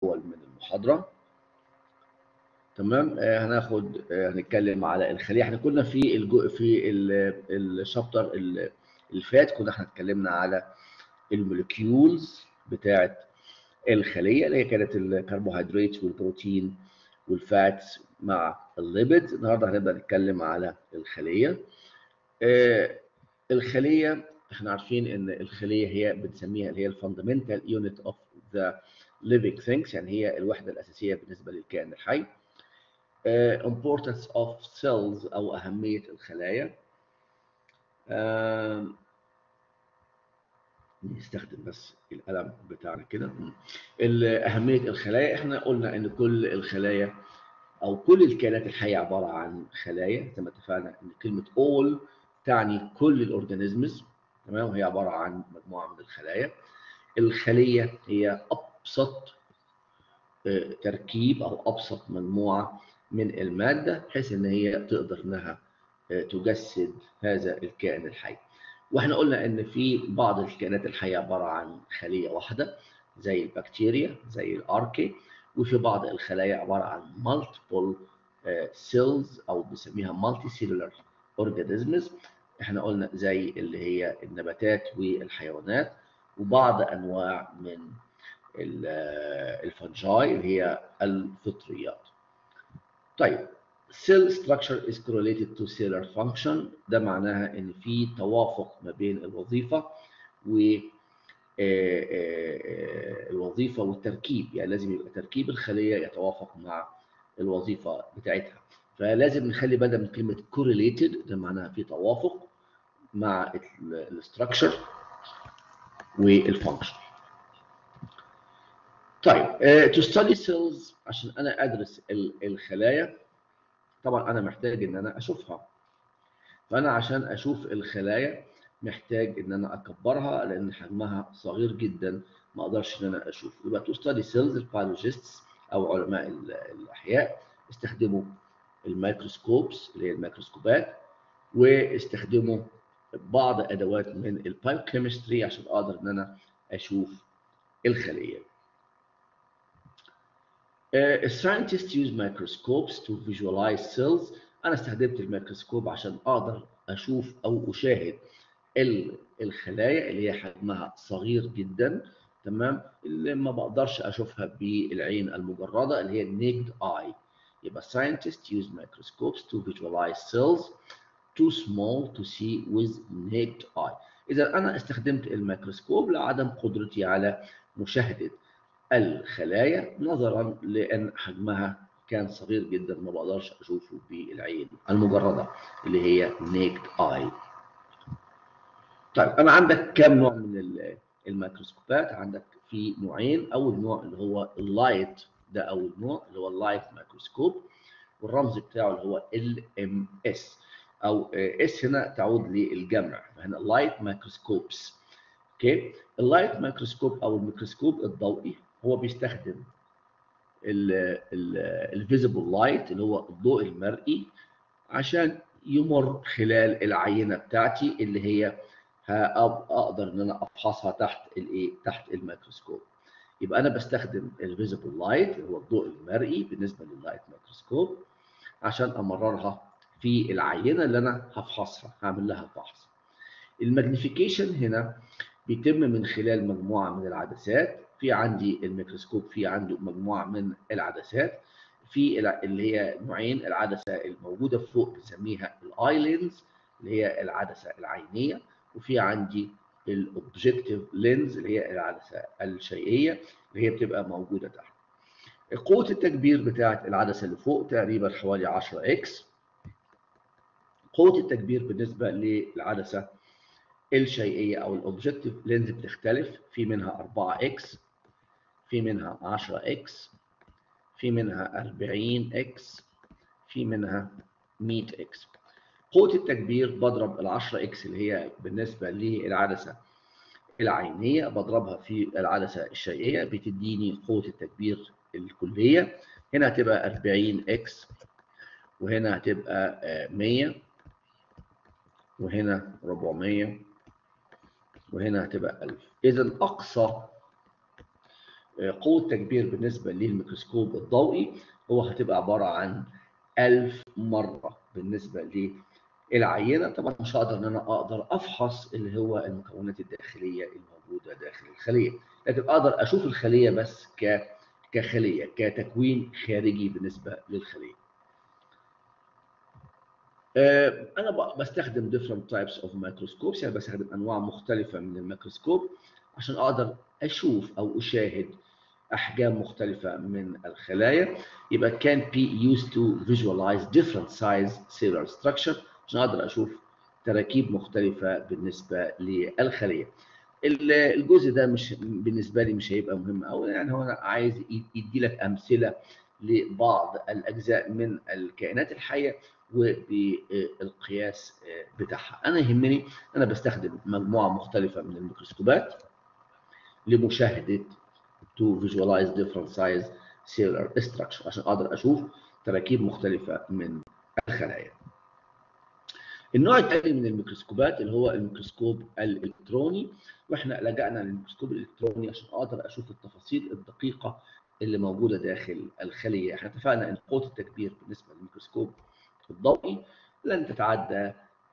الاول من المحاضره تمام آه هناخد آه هنتكلم على الخليه احنا كنا في الجو في الشابتر اللي فات كنا احنا اتكلمنا على الموليكيولز بتاعه الخليه اللي هي كانت الكربوهيدرات والبروتين والفاتس مع الليبيد النهارده هنبدا نتكلم على الخليه آه الخليه احنا عارفين ان الخليه هي بنسميها اللي هي الفاندمنتال يونت اوف ذا living things يعني هي الوحده الاساسيه بالنسبه للكائن الحي uh, importance of cells او اهميه الخلايا uh, نستخدم بس القلم بتاعنا كده اهميه الخلايا احنا قلنا ان كل الخلايا او كل الكائنات الحيه عباره عن خلايا زي ما اتفقنا ان كلمه all تعني كل الاورجانيزمز تمام وهي عباره عن مجموعه من الخلايا الخليه هي ابسط تركيب او ابسط مجموعه من الماده بحيث ان هي تقدر انها تجسد هذا الكائن الحي واحنا قلنا ان في بعض الكائنات الحيه عباره عن خليه واحده زي البكتيريا زي الاركي وفي بعض الخلايا عباره عن multiple سيلز او بنسميها مالتي سيلولار اورجانيزمز احنا قلنا زي اللي هي النباتات والحيوانات وبعض انواع من الفنجاي اللي هي الفطريات. طيب cell structure is correlated to cellular function ده معناها ان في توافق ما بين الوظيفه و الوظيفه والتركيب يعني لازم يبقى تركيب الخليه يتوافق مع الوظيفه بتاعتها فلازم نخلي بالنا من كلمه correlated ده معناها في توافق مع الاستراكشر والفانكشن طيب uh, to study cells عشان انا ادرس الخلايا طبعا انا محتاج ان انا اشوفها فانا عشان اشوف الخلايا محتاج ان انا اكبرها لان حجمها صغير جدا ما اقدرش ان انا اشوف يبقى to study cells البيولوجيستس او علماء الاحياء استخدموا الميكروسكوبس اللي هي الميكروسكوبات واستخدموا بعض ادوات من البايوكيمستري عشان اقدر ان انا اشوف الخليه الساينتست use microscopes to visualize cells انا استخدمت الميكروسكوب عشان اقدر اشوف او اشاهد الخلايا اللي هي حجمها صغير جدا تمام اللي ما بقدرش اشوفها بالعين المجرده اللي هي naked eye يبقى scientists use microscopes to visualize cells too small to see with naked eye اذا انا استخدمت الميكروسكوب لعدم قدرتي على مشاهده الخلايا نظرا لان حجمها كان صغير جدا ما بقدرش اشوفه بالعين المجرده اللي هي naked eye. طيب انا عندك كام نوع من الميكروسكوبات؟ عندك في نوعين، اول نوع اللي هو اللايت ده اول نوع اللي هو اللايت ميكروسكوب والرمز بتاعه اللي هو ال ام اس او اس هنا تعود للجمع فهنا لايت ميكروسكوبس اوكي اللايت ميكروسكوب او الميكروسكوب الضوئي هو بيستخدم الفيزيبل لايت اللي هو الضوء المرئي عشان يمر خلال العينه بتاعتي اللي هي اقدر ان انا افحصها تحت الايه تحت الميكروسكوب يبقى انا بستخدم الفيزيبل لايت اللي هو الضوء المرئي بالنسبه لللايت ميكروسكوب عشان امررها في العينه اللي انا هفحصها هعمل لها فحص الماجنيفيكيشن هنا بيتم من خلال مجموعه من العدسات في عندي الميكروسكوب في عنده مجموعه من العدسات في اللي هي نوعين العدسه الموجوده فوق بنسميها الاي لينز اللي هي العدسه العينيه وفي عندي الاوبجكتيف لينز اللي هي العدسه الشيئيه اللي هي بتبقى موجوده تحت قوه التكبير بتاعه العدسه اللي فوق تقريبا حوالي 10 اكس قوه التكبير بالنسبه للعدسه الشيئيه او الاوبجكتيف لينز بتختلف في منها 4 اكس في منها 10 اكس في منها 40 اكس في منها 100 اكس قوه التكبير بضرب ال 10 اكس اللي هي بالنسبه للعدسه العينيه بضربها في العدسه الشيئيه بتديني قوه التكبير الكليه هنا هتبقى 40 اكس وهنا هتبقى 100 وهنا 400 وهنا هتبقى 1000 اذا اقصى قوه تكبير بالنسبه للميكروسكوب الضوئي هو هتبقى عباره عن 1000 مره بالنسبه للعينه طبعا مش هقدر ان انا اقدر افحص اللي هو المكونات الداخليه الموجوده داخل الخليه لكن اقدر اشوف الخليه بس ك كخليه كتكوين خارجي بالنسبه للخليه انا بستخدم different types of microscopes يعني بستخدم انواع مختلفه من الميكروسكوب عشان اقدر اشوف او اشاهد احجام مختلفه من الخلايا يبقى can be used to visualize different size cellular structure عشان اقدر اشوف تراكيب مختلفه بالنسبه للخليه الجزء ده مش بالنسبه لي مش هيبقى مهم قوي يعني هو انا عايز يدي لك امثله لبعض الاجزاء من الكائنات الحيه وبالقياس بتاعها انا يهمني انا بستخدم مجموعه مختلفه من الميكروسكوبات لمشاهده to visualize different size cellular structure عشان اقدر اشوف تراكيب مختلفه من الخلايا النوع الثاني من الميكروسكوبات اللي هو الميكروسكوب الالكتروني واحنا لجأنا للميكروسكوب الالكتروني عشان اقدر اشوف التفاصيل الدقيقه اللي موجوده داخل الخليه احنا اتفقنا ان قوه التكبير بالنسبه للميكروسكوب الضوئي لن تتعدى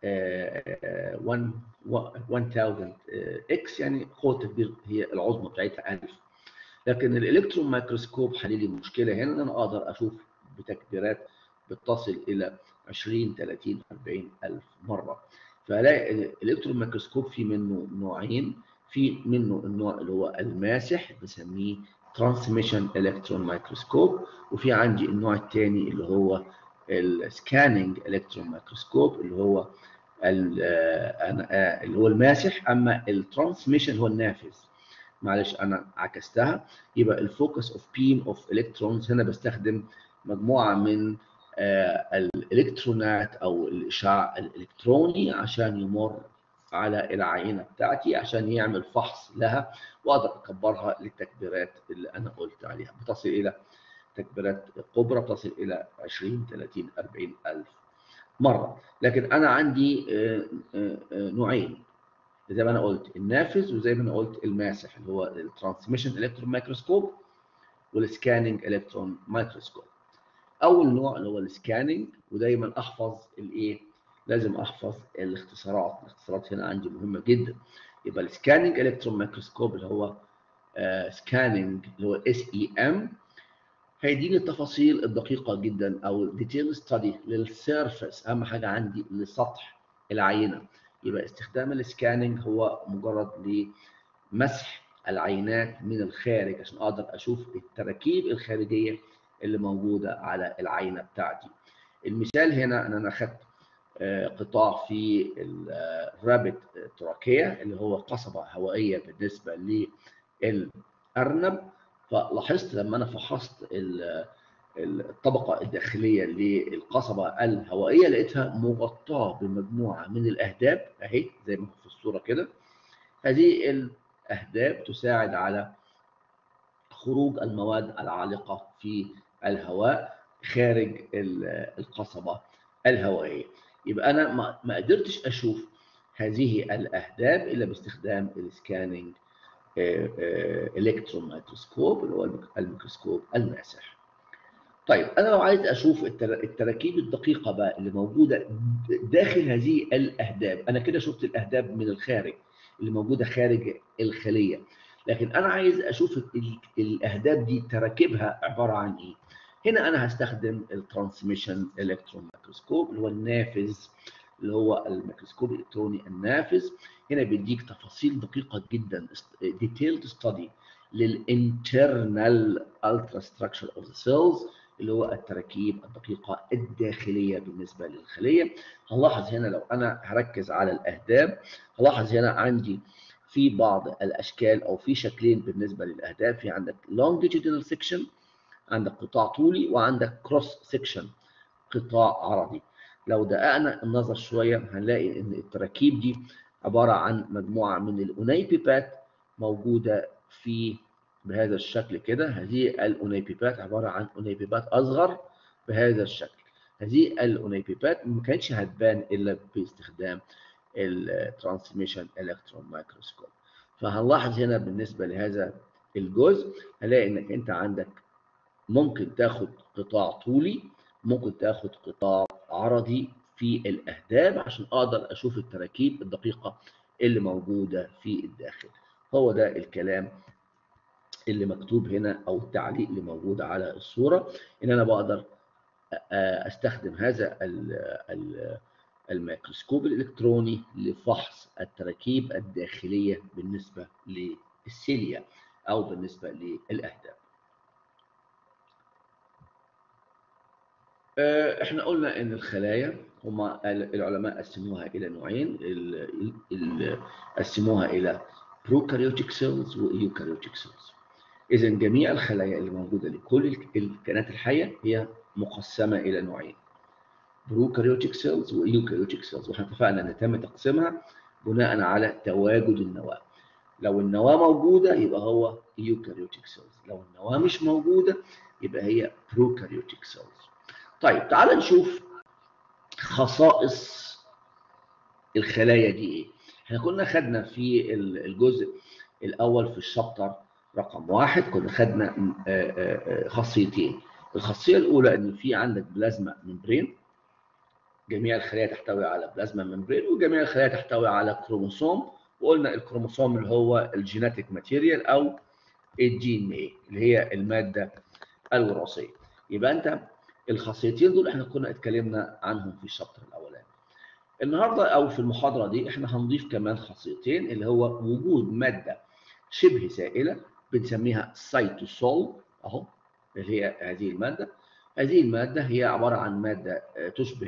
1000 اكس يعني قوه التكبير هي العظمى بتاعتها 1000 لكن الالكترون مايكروسكوب حل لي مشكله هنا ان انا اقدر اشوف بتكبيرات بتصل الى 20 30 40 الف مره فهلاقي الالكترون مايكروسكوب في منه نوعين في منه النوع اللي هو الماسح بسميه ترانسميشن الكترون مايكروسكوب وفي عندي النوع الثاني اللي هو السكاننج الكترون مايكروسكوب اللي هو اللي هو الماسح اما الترانسميشن هو النافذ معلش انا عكستها يبقى الفوكس اوف بيم اوف الكترونز هنا بستخدم مجموعه من الالكترونات او الاشعاع الالكتروني عشان يمر على العينه بتاعتي عشان يعمل فحص لها واقدر اكبرها للتكبيرات اللي انا قلت عليها بتصل الى تكبيرات كبرى تصل الى 20 30 40 الف مره لكن انا عندي نوعين زي ما انا قلت النافذ وزي ما انا قلت الماسح اللي هو الترانسميشن الكترون مايكروسكوب والسكاننج الكترون مايكروسكوب اول نوع اللي هو السكاننج ودايما احفظ الايه لازم احفظ الاختصارات الاختصارات هنا عندي مهمه جدا يبقى السكاننج الكترون مايكروسكوب اللي هو سكاننج اللي هو اس اي ام هيديني التفاصيل الدقيقه جدا او ديتيل ستادي للسيرفيس اهم حاجه عندي لسطح العينه يبقى استخدام السكاننج هو مجرد لمسح العينات من الخارج عشان اقدر اشوف التراكيب الخارجيه اللي موجوده على العينه بتاعتي المثال هنا ان انا اخذت قطاع في الرابت تراكيا اللي هو قصبه هوائيه بالنسبه للارنب فلاحظت لما انا فحصت الطبقه الداخليه للقصبه الهوائيه لقيتها مغطاه بمجموعه من الاهداب اهي زي ما في الصوره كده هذه الاهداب تساعد على خروج المواد العالقه في الهواء خارج القصبه الهوائيه يبقى انا ما قدرتش اشوف هذه الاهداب الا باستخدام السكاننج الكترون مايكروسكوب اللي هو الميكروسكوب الماسح طيب انا لو عايز اشوف التراكيب الدقيقه بقى اللي موجوده داخل هذه الاهداب انا كده شفت الاهداب من الخارج اللي موجوده خارج الخليه لكن انا عايز اشوف الاهداب دي تراكيبها عباره عن ايه هنا انا هستخدم الترانسميشن الكترون مايكروسكوب اللي هو النافذ اللي هو الميكروسكوب الالكتروني النافذ هنا بيديك تفاصيل دقيقه جدا ديتيلد ستادي للانترنال الترا ستراكشر اوف ذا سيلز اللي هو التراكيب الدقيقه الداخليه بالنسبه للخليه هنلاحظ هنا لو انا هركز على الاهداب هلاحظ هنا عندي في بعض الاشكال او في شكلين بالنسبه للاهداب في عندك longitudinal section عندك قطاع طولي وعندك كروس سيكشن قطاع عرضي لو دققنا النظر شويه هنلاقي ان التراكيب دي عباره عن مجموعه من الاونيبيبات موجوده في بهذا الشكل كده هذه الاونيبيبات عباره عن اونيبيبات اصغر بهذا الشكل هذه الاونيبيبات ما كانتش هتبان الا باستخدام الترانسميشن الكترون مايكروسكوب فهنلاحظ هنا بالنسبه لهذا الجزء هلاقي انك انت عندك ممكن تاخد قطاع طولي ممكن تاخد قطاع عرضي في الاهداب عشان اقدر اشوف التراكيب الدقيقه اللي موجوده في الداخل هو ده الكلام اللي مكتوب هنا او التعليق اللي موجود على الصوره ان انا بقدر استخدم هذا الميكروسكوب الالكتروني لفحص التراكيب الداخليه بالنسبه للسيليا او بالنسبه للاهداب احنا قلنا ان الخلايا هم العلماء قسموها الى نوعين قسموها الى بروكاريوتيك سيلز وايوكاريوتيك سيلز اذا جميع الخلايا اللي موجوده لكل الكائنات الحيه هي مقسمه الى نوعين بروكاريوتيك سيلز وايوكاريوتيك سيلز واحنا اتفقنا ان تم تقسيمها بناء على تواجد النواه لو النواه موجوده يبقى هو ايوكاريوتيك سيلز لو النواه مش موجوده يبقى هي بروكاريوتيك سيلز طيب تعال نشوف خصائص الخلايا دي ايه احنا كنا خدنا في الجزء الاول في الشابتر رقم واحد كنا خدنا خاصيتين الخاصيه الاولى ان في عندك بلازما ممبرين جميع الخلايا تحتوي على بلازما ممبرين وجميع الخلايا تحتوي على كروموسوم وقلنا الكروموسوم اللي هو الجيناتيك ماتيريال او الدي ان ايه اللي هي الماده الوراثيه يبقى انت الخاصيتين دول احنا كنا اتكلمنا عنهم في الشابتر الاولاني النهارده او في المحاضره دي احنا هنضيف كمان خاصيتين اللي هو وجود ماده شبه سائله بنسميها سايتوسول اهو اللي هي هذه الماده هذه الماده هي عباره عن ماده تشبه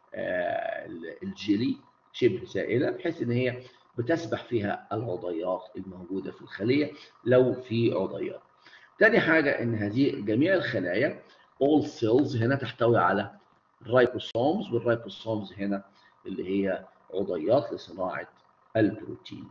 الجيلي شبه سائله بحيث ان هي بتسبح فيها العضيات الموجوده في الخليه لو في عضيات. تاني حاجه ان هذه جميع الخلايا all cells هنا تحتوي على الرايبوسومز والرايبوسومز هنا اللي هي عضيات لصناعه البروتين.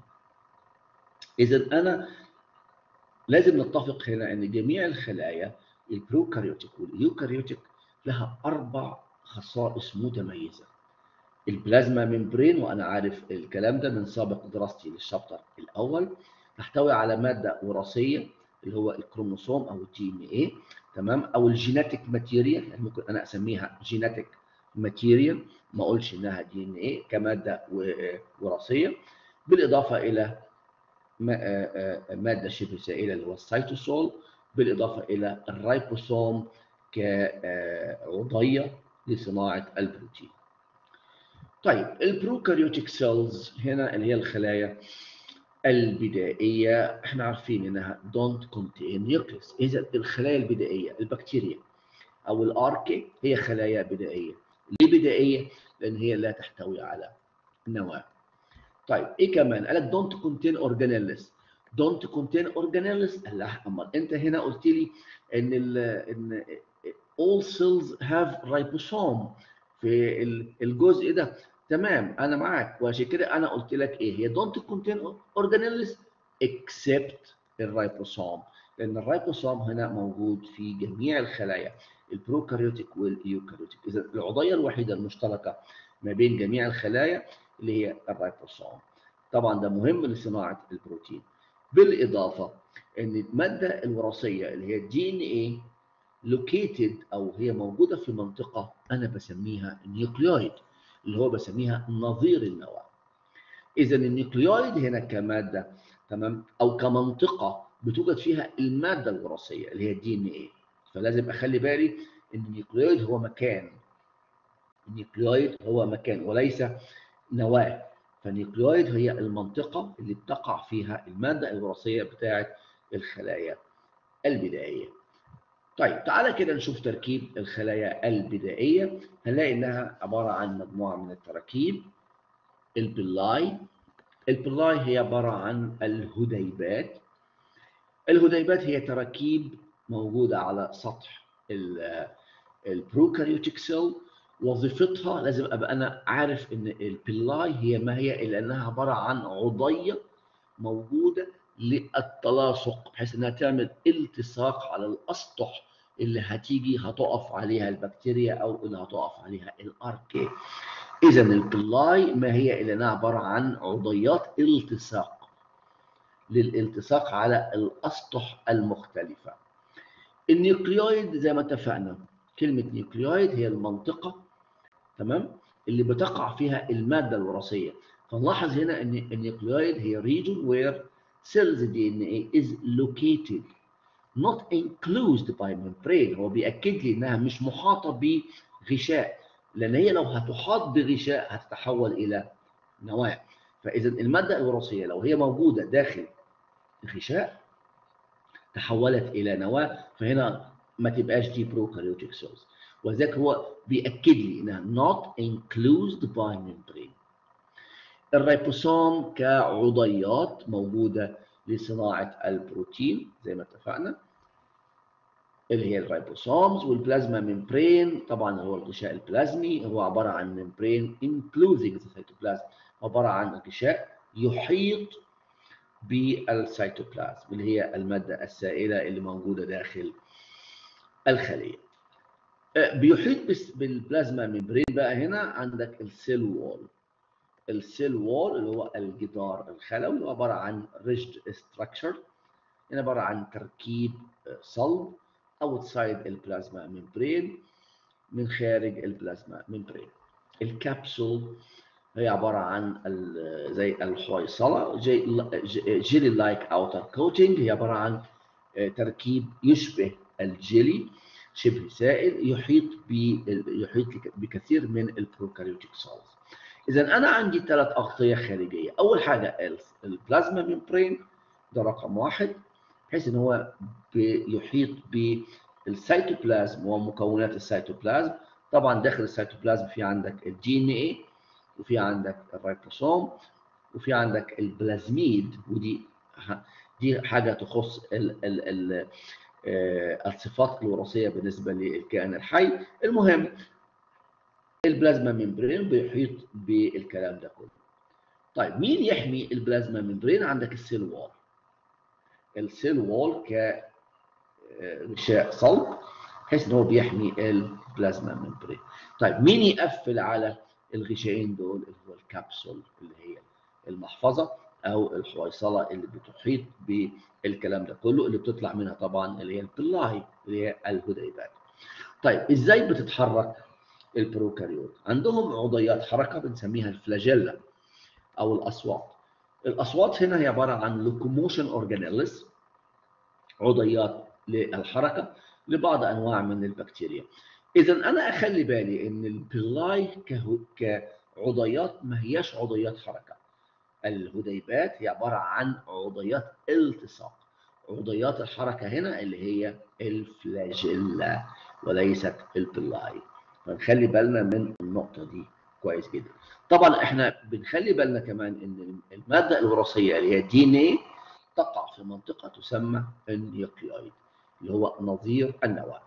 اذا انا لازم نتفق هنا ان جميع الخلايا البروكاريوتيك والايوكاريوتيك لها اربع خصائص متميزه. البلازما ممبرين وانا عارف الكلام ده من سابق دراستي للشابتر الاول تحتوي على ماده وراثيه اللي هو الكروموسوم او الدي ان ايه تمام او الجيناتيك ماتيريال يعني ممكن انا اسميها جيناتيك ماتيريال ما اقولش انها دي ان ايه كماده وراثيه بالاضافه الى ماده شبه سائله اللي هو السيتوسول بالاضافه الى الرايبوسوم كعضيه لصناعه البروتين. طيب البروكاريوتيك سيلز هنا اللي هي الخلايا البدائيه احنا عارفين انها دونت كونتين نيوكليس اذا الخلايا البدائيه البكتيريا او الاركي هي خلايا بدائيه ليه بدائيه لان هي لا تحتوي على نواه طيب ايه كمان قال لك دونت كونتين اورجانيلز دونت كونتين اورجانيلز لا امال انت هنا قلت لي ان ال ان all cells have ribosome في الجزء ده تمام انا معاك وعشان كده انا قلت لك ايه هي دونت كونتين اورجانيلز اكسبت الرايبوسوم لان الرايبوسوم هنا موجود في جميع الخلايا البروكاريوتيك والايوكاريوتيك اذا العضيه الوحيده المشتركه ما بين جميع الخلايا اللي هي الرايبوسوم طبعا ده مهم لصناعه البروتين بالاضافه ان الماده الوراثيه اللي هي الدي ان ايه لوكيتد او هي موجوده في منطقه انا بسميها نيوكليويد اللي هو بسميها نظير النواه. اذا النيوكليويد هنا كماده تمام او كمنطقه بتوجد فيها الماده الوراثيه اللي هي الدي ان ايه فلازم اخلي بالي ان النيوكليويد هو مكان النيوكليويد هو مكان وليس نواه فالنيوكليويد هي المنطقه اللي بتقع فيها الماده الوراثيه بتاعه الخلايا البدائيه طيب تعالى كده نشوف تركيب الخلايا البدائية هنلاقي إنها عبارة عن مجموعة من التراكيب البلاي البلاي هي عبارة عن الهديبات الهديبات هي تراكيب موجودة على سطح البروكاريوتيك سيل وظيفتها لازم ابقى انا عارف ان البلاي هي ما هي الا انها عباره عن عضيه موجوده للتلاصق بحيث انها تعمل التصاق على الاسطح اللي هتيجي هتقف عليها البكتيريا او اللي هتقف عليها الاركي اذا البلاي ما هي الا انها عباره عن عضيات التصاق للالتصاق على الاسطح المختلفه النيوكليويد زي ما اتفقنا كلمه نيوكليويد هي المنطقه تمام اللي بتقع فيها الماده الوراثيه فنلاحظ هنا ان النيوكليويد هي region where cells DNA is located not enclosed by membrane هو بيأكد لي انها مش محاطه بغشاء لان هي لو هتحاط بغشاء هتتحول الى نواه فاذا الماده الوراثيه لو هي موجوده داخل غشاء تحولت الى نواه فهنا ما تبقاش دي بروكاريوتيك سيلز ولذلك هو بيأكد لي انها not enclosed by membrane الريبوسوم كعضيات موجوده لصناعه البروتين زي ما اتفقنا اللي هي الريبوسومز والبلازما ممبرين طبعا هو الغشاء البلازمي هو عباره عن ممبرين including the cytoplasm عباره عن غشاء يحيط بالسيتوبلازم اللي هي الماده السائله اللي موجوده داخل الخليه بيحيط بالبلازما ممبرين بقى هنا عندك السيل وول السيل وول اللي هو الجدار الخلوي اللي هو عباره عن ريجد ستراكشر هنا عباره عن تركيب صلب اوتسايد البلازما ممبرين من خارج البلازما ممبرين الكبسول هي عباره عن زي الحويصله جيلي لايك اوتر كوتنج هي عباره عن تركيب يشبه الجيلي شبه سائل يحيط يحيط بكثير من البروكاريوتيك سيلز اذا انا عندي ثلاث اغطيه خارجيه اول حاجه البلازما ممبرين ده رقم واحد بحيث ان هو يحيط بالسيتوبلازم ومكونات السيتوبلازم طبعا داخل السيتوبلازم في عندك الدي ان اي وفي عندك الريبوسوم وفي عندك البلازميد ودي دي حاجه تخص ال ال ال الصفات الوراثيه بالنسبه للكائن الحي المهم البلازما ممبرين بيحيط بالكلام ده كله طيب مين يحمي البلازما ممبرين عندك السيل وول السيل وول كغشاء صلب بحيث ان هو بيحمي البلازما ممبرين طيب مين يقفل على الغشائين دول اللي هو الكبسول اللي هي المحفظه او الحويصله اللي بتحيط بالكلام ده كله اللي بتطلع منها طبعا اللي هي البلاي اللي هي الهديبات طيب ازاي بتتحرك البروكاريوت عندهم عضيات حركه بنسميها الفلاجيلا او الاصوات الاصوات هنا هي عباره عن لوكوموشن اورجانيلز عضيات للحركه لبعض انواع من البكتيريا اذا انا اخلي بالي ان البلاي كعضيات ما هياش عضيات حركه الهديبات هي عباره عن عضيات التصاق عضيات الحركه هنا اللي هي الفلاجيلا وليست البلاي فنخلي بالنا من النقطه دي كويس جدا طبعا احنا بنخلي بالنا كمان ان الماده الوراثيه اللي هي دي ان اي تقع في منطقه تسمى النيوكليويد اللي هو نظير النواه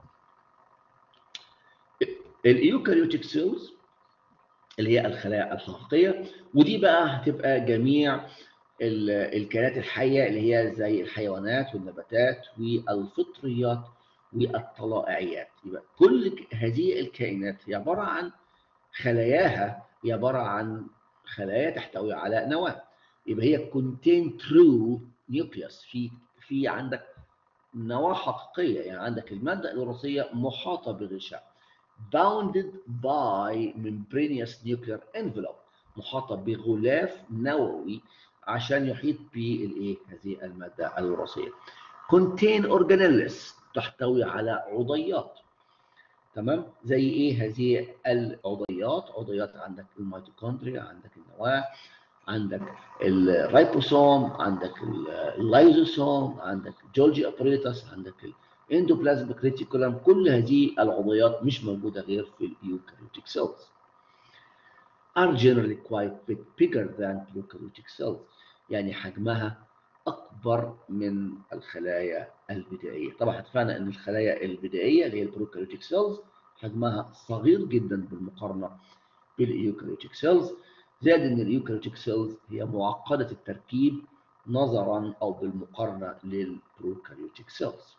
الايوكاريوتيك سيلز اللي هي الخلايا الحقيقيه ودي بقى هتبقى جميع الكائنات الحيه اللي هي زي الحيوانات والنباتات والفطريات والطلائعيات يبقى كل هذه الكائنات هي عباره عن خلاياها هي عباره عن خلايا تحتوي على نواه يبقى هي contain true nucleus في في عندك نواه حقيقيه يعني عندك الماده الوراثيه محاطه بغشاء bounded by membranous nuclear envelope محاطه بغلاف نووي عشان يحيط بالايه هذه الماده الوراثيه contain organelles تحتوي على عضيات تمام زي ايه هذه العضيات عضيات عندك الميتوكوندريا عندك النواه عندك الريبوسوم عندك اللايزوسوم عندك جولجي ابريتس عندك الاندوبلازميك ريتيكولم كل هذه العضيات مش موجوده غير في الايوكاريوتيك cells are generally quite big, bigger than prokaryotic cells يعني حجمها اكبر من الخلايا البدائيه طبعا اتفقنا ان الخلايا البدائيه اللي هي البروكاريوتيك سيلز حجمها صغير جدا بالمقارنه بالايوكاريوتيك سيلز زائد ان الايوكاريوتيك سيلز هي معقده التركيب نظرا او بالمقارنه للبروكاريوتيك سيلز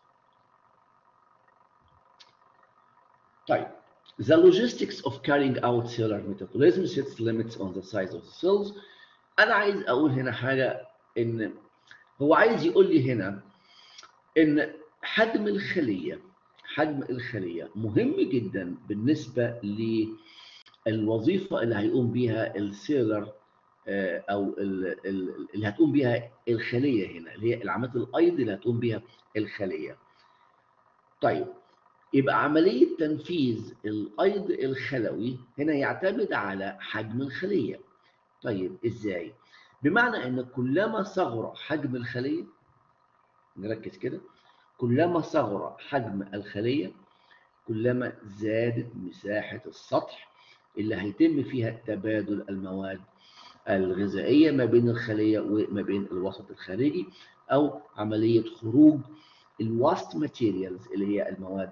طيب The logistics of carrying out cellular metabolism sets limits on the size of the cells. أنا عايز أقول هنا حاجة إن هو عايز يقول لي هنا ان حجم الخليه حجم الخليه مهم جدا بالنسبه للوظيفه اللي هيقوم بيها السيلر او اللي هتقوم بيها الخليه هنا اللي هي العمليات الايض اللي هتقوم بيها الخليه. طيب يبقى عمليه تنفيذ الايض الخلوي هنا يعتمد على حجم الخليه. طيب ازاي؟ بمعنى ان كلما صغر حجم الخليه نركز كده كلما صغر حجم الخليه كلما زادت مساحه السطح اللي هيتم فيها تبادل المواد الغذائيه ما بين الخليه وما بين الوسط الخارجي او عمليه خروج الواست ماتيريالز اللي هي المواد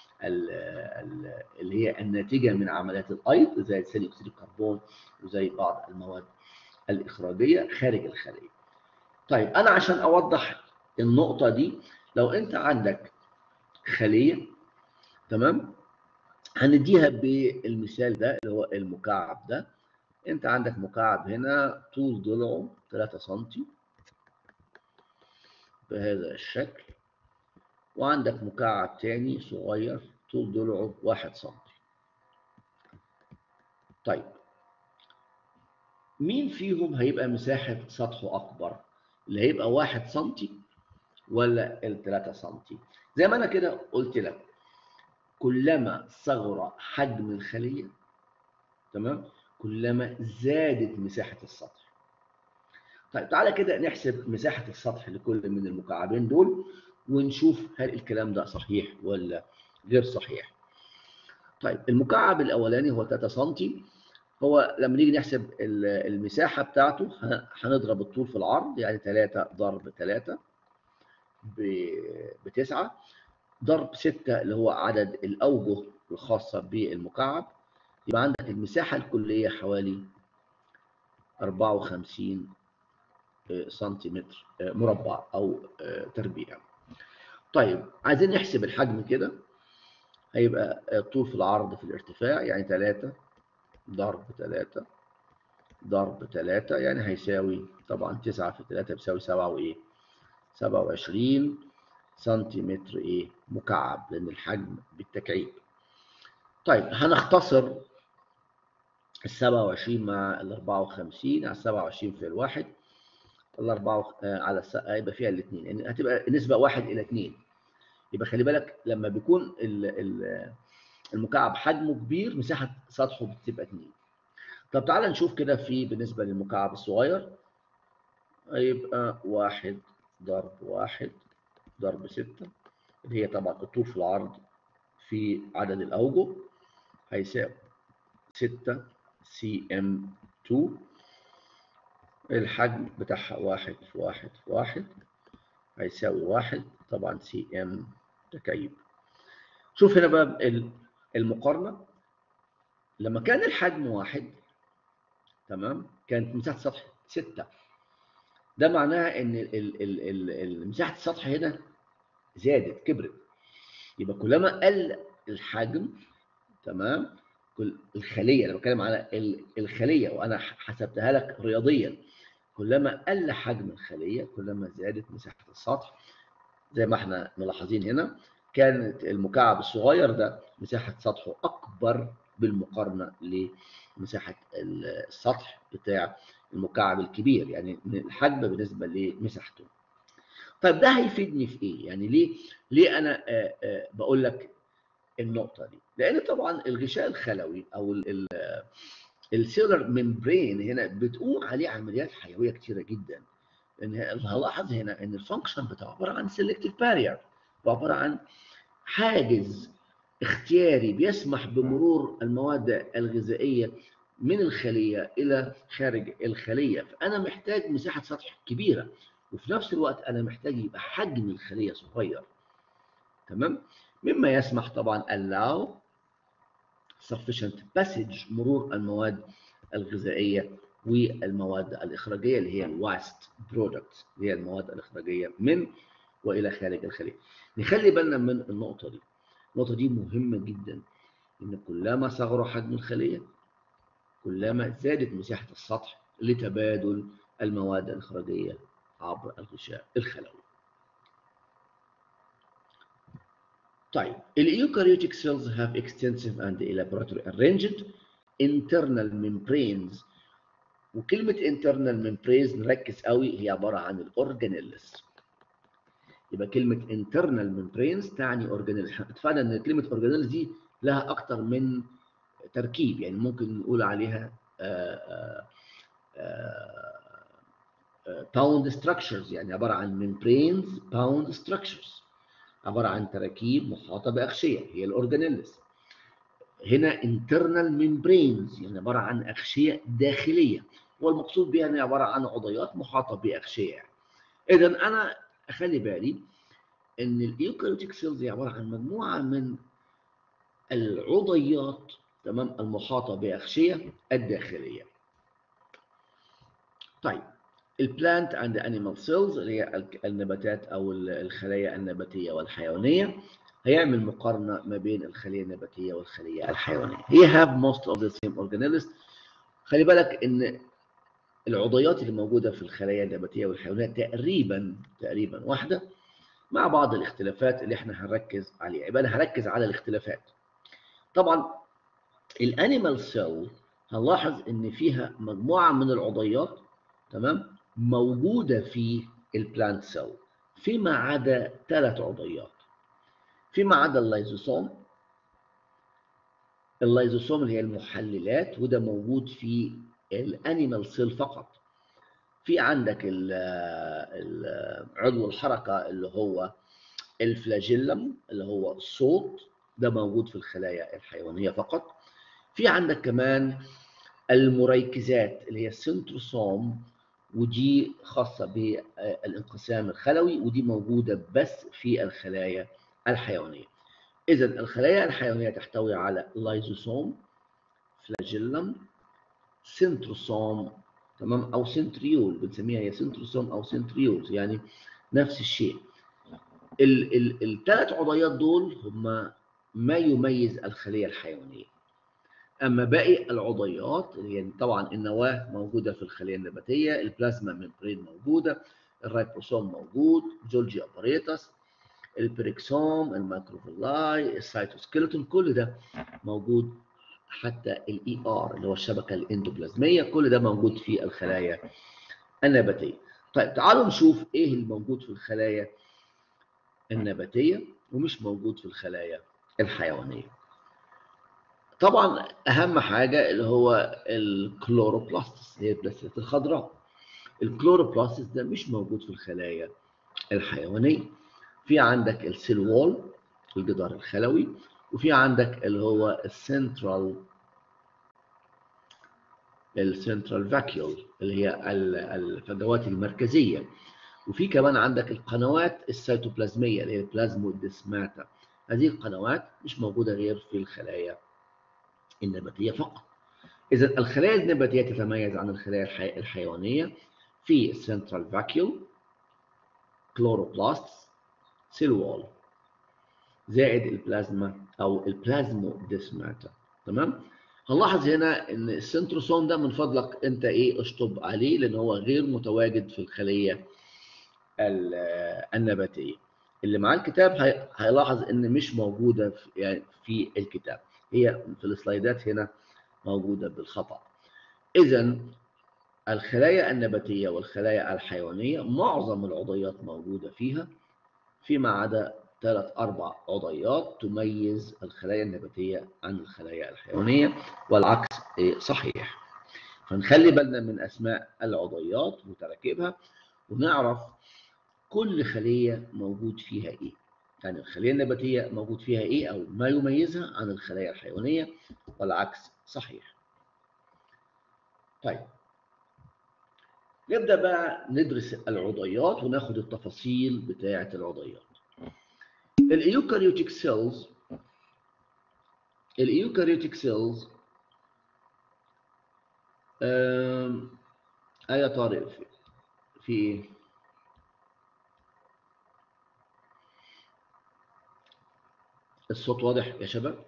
اللي هي الناتجه من عمليات الايض زي ثاني اكسيد الكربون وزي بعض المواد الاخراجيه خارج الخليه. طيب انا عشان اوضح النقطه دي لو انت عندك خليه تمام هنديها بالمثال ده اللي هو المكعب ده انت عندك مكعب هنا طول ضلعه 3 سم بهذا الشكل وعندك مكعب تاني صغير طول ضلعه 1 سم طيب مين فيهم هيبقى مساحة سطحه أكبر؟ اللي هيبقى 1 سم ولا ال 3 سم؟ زي ما أنا كده قلت لك كلما صغر حجم الخلية تمام؟ كلما زادت مساحة السطح. طيب تعالى كده نحسب مساحة السطح لكل من المكعبين دول ونشوف هل الكلام ده صحيح ولا غير صحيح. طيب المكعب الأولاني هو 3 سم هو لما نيجي نحسب المساحة بتاعته هنضرب الطول في العرض يعني 3 ضرب 3 بتسعة ضرب 6 اللي هو عدد الأوجه الخاصة بالمكعب يبقى عندك المساحة الكلية حوالي 54 سنتيمتر مربع أو تربيع. طيب عايزين نحسب الحجم كده هيبقى الطول في العرض في الارتفاع يعني 3 ضرب 3 ضرب 3 يعني هيساوي طبعا 9 في 3 بيساوي 7 وايه 27 سنتيمتر ايه مكعب لان الحجم بالتكعيب طيب هنختصر ال 27 مع ال 54 على 27 في الواحد ال 4 على هيبقى فيها الاثنين يعني هتبقى النسبه 1 الى 2 يبقى خلي بالك لما بيكون ال ال المكعب حجمه كبير مساحه سطحه بتبقى 2 طب تعالى نشوف كده في بالنسبه للمكعب الصغير هيبقى 1 ضرب 1 ضرب 6 اللي هي طبعا الطول في العرض في عدد الاوجه هيساوي 6 سي ام 2 الحجم بتاعها 1 في 1 في 1 هيساوي 1 طبعا سي ام تكعيب شوف هنا بقى المقارنة لما كان الحجم واحد تمام كانت مساحة السطح 6 ده معناها ان ال ال ال مساحة السطح هنا زادت كبرت يبقى كلما قل الحجم تمام كل الخلية انا بتكلم على الخلية وانا حسبتها لك رياضيا كلما قل حجم الخلية كلما زادت مساحة السطح زي ما احنا ملاحظين هنا كانت المكعب الصغير ده مساحة سطحه أكبر بالمقارنة لمساحة السطح بتاع المكعب الكبير يعني الحجم بالنسبة لمساحته. طيب ده هيفيدني في إيه؟ يعني ليه ليه أنا آآ آآ بقول لك النقطة دي؟ لأن طبعا الغشاء الخلوي أو السيلر ممبرين هنا بتقوم عليه عمليات حيوية كتيرة جدا. لأن هلاحظ هنا إن الفانكشن بتاعه عبارة عن سيلكتيف بارير وعبارة عن حاجز اختياري بيسمح بمرور المواد الغذائية من الخلية إلى خارج الخلية فأنا محتاج مساحة سطح كبيرة وفي نفس الوقت أنا محتاج يبقى حجم الخلية صغير تمام مما يسمح طبعا allow sufficient passage مرور المواد الغذائية والمواد الإخراجية اللي هي الواست برودكت اللي هي المواد الإخراجية من والى خارج الخليه. نخلي بالنا من النقطه دي. النقطه دي مهمه جدا ان كلما صغر حجم الخليه كلما زادت مساحه السطح لتبادل المواد الاخراجيه عبر الغشاء الخلوي طيب الeukaryotic cells have extensive and elaborately arranged internal membranes وكلمة internal membranes نركز قوي هي عبارة عن الأورجانيلز يبقى كلمة internal membranes تعني organelles احنا اتفقنا ان كلمة organelles دي لها أكتر من تركيب يعني ممكن نقول عليها باوند structures يعني عبارة عن membranes باوند structures عبارة عن تراكيب محاطة بأغشية هي الأورجانيلز هنا internal membranes يعني عبارة عن أغشية داخلية والمقصود بها أنها عبارة عن عضيات محاطة بأغشية إذا أنا أخلي بالي أن الإيوكاريوتيك سيلز هي عبارة عن مجموعة من العضيات تمام المحاطة بأغشية الداخلية طيب البلانت اند انيمال سيلز اللي هي النباتات او الخلايا النباتيه والحيوانيه هيعمل مقارنه ما بين الخليه النباتيه والخليه الحيوانيه هي have most of the same organelles خلي بالك ان العضيات اللي موجوده في الخلايا النباتيه والحيوانيه تقريبا تقريبا واحده مع بعض الاختلافات اللي احنا هنركز عليها يبقى انا هركز على الاختلافات طبعا الانيمال سيل هنلاحظ ان فيها مجموعه من العضيات تمام موجودة في البلانت سيل فيما عدا ثلاث عضيات فيما عدا اللايزوسوم اللايزوسوم اللي هي المحللات وده موجود في الانيمال سيل فقط في عندك عضو الحركة اللي هو الفلاجيلم اللي هو الصوت ده موجود في الخلايا الحيوانية فقط في عندك كمان المريكزات اللي هي السنتروسوم ودي خاصة بالانقسام الخلوي ودي موجودة بس في الخلايا الحيوانية إذا الخلايا الحيوانية تحتوي على لايزوسوم فلاجيلم سنتروسوم تمام أو سنتريول بنسميها هي سنتروسوم أو سنتريولز يعني نفس الشيء الثلاث عضيات دول هم ما يميز الخلية الحيوانية اما باقي العضيات اللي هي طبعا النواه موجوده في الخليه النباتيه البلازما ممبرين موجوده الرايبوسوم موجود جولجي اباريتس البريكسوم المايكروفيلاي السيتوسكيلتون كل ده موجود حتى الاي ار اللي هو الشبكه الاندوبلازميه كل ده موجود في الخلايا النباتيه طيب تعالوا نشوف ايه الموجود في الخلايا النباتيه ومش موجود في الخلايا الحيوانيه طبعا اهم حاجه اللي هو الكلوروبلاستس هي البلاستيات الخضراء الكلوروبلاستس ده مش موجود في الخلايا الحيوانيه في عندك السيل وول الجدار الخلوي وفي عندك اللي هو السنترال السنترال فاكيول اللي هي الفجوات المركزيه وفي كمان عندك القنوات السيتوبلازميه اللي هي البلازموديسماتا هذه القنوات مش موجوده غير في الخلايا النباتية فقط إذا الخلايا النباتية تتميز عن الخلايا الحي... الحيوانية في السنترال فاكيول كلوروبلاست سيل وول زائد البلازما أو البلازموديسماتا تمام هنلاحظ هنا ان السنتروسوم ده من فضلك انت ايه اشطب عليه لان هو غير متواجد في الخليه النباتيه اللي معاه الكتاب هيلاحظ ان مش موجوده في, يعني في الكتاب هي في السلايدات هنا موجودة بالخطأ إذا الخلايا النباتية والخلايا الحيوانية معظم العضيات موجودة فيها فيما عدا ثلاث أربع عضيات تميز الخلايا النباتية عن الخلايا الحيوانية والعكس صحيح فنخلي بالنا من أسماء العضيات وتراكيبها ونعرف كل خلية موجود فيها إيه يعني الخلية النباتية موجود فيها إيه أو ما يميزها عن الخلايا الحيوانية والعكس صحيح. طيب نبدأ بقى ندرس العضيات وناخد التفاصيل بتاعة العضيات. الإيوكاريوتيك سيلز الإيوكاريوتيك سيلز آية طارق في, في إيه؟ الصوت واضح يا شباب؟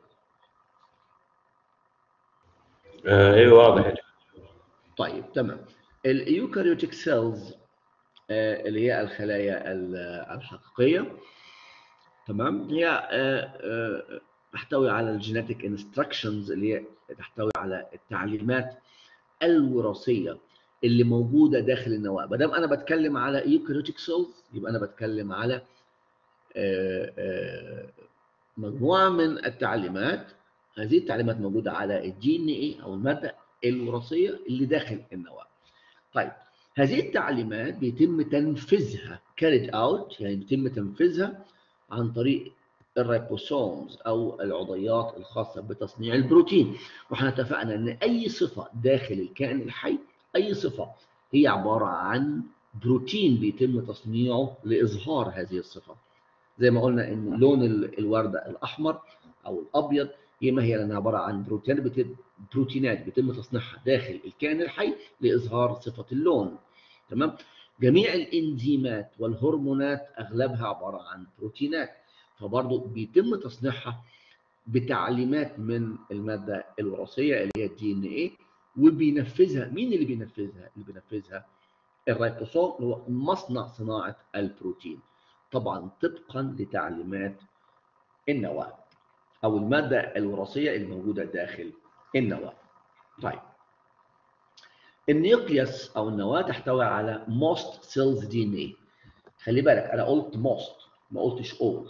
آه ايوه واضح طيب تمام الايوكاريوتيك سيلز آه، اللي هي الخلايا ال- الحقيقيه تمام هي آه، آه، تحتوي على الجينيتك انستراكشنز اللي هي تحتوي على التعليمات الوراثيه اللي موجوده داخل النواه ما دام انا بتكلم على ايوكاريوتيك سيلز يبقى انا بتكلم على آه، آه، مجموعه من التعليمات هذه التعليمات موجوده على الدي ان اي او الماده الوراثيه اللي داخل النواه طيب هذه التعليمات بيتم تنفيذها carried out يعني بيتم تنفيذها عن طريق الريبوسومز او العضيات الخاصه بتصنيع البروتين واحنا اتفقنا ان اي صفه داخل الكائن الحي اي صفه هي عباره عن بروتين بيتم تصنيعه لاظهار هذه الصفه زي ما قلنا ان لون ال- الورده الاحمر او الابيض هي ما هي لانها عباره عن بروتين بت- بروتينات بيتم تصنيعها داخل الكائن الحي لاظهار صفه اللون تمام جميع الانزيمات والهرمونات اغلبها عباره عن بروتينات فبرضه بيتم تصنيعها بتعليمات من الماده الوراثيه اللي هي الدي ان ايه وبينفذها مين اللي بينفذها؟ اللي بينفذها الريبوسوم اللي هو مصنع صناعه البروتين طبعا طبقا لتعليمات النواه او الماده الوراثيه الموجوده داخل النواه. طيب النيوكليوس او النواه تحتوي على most cells DNA خلي بالك انا قلت most ما قلتش all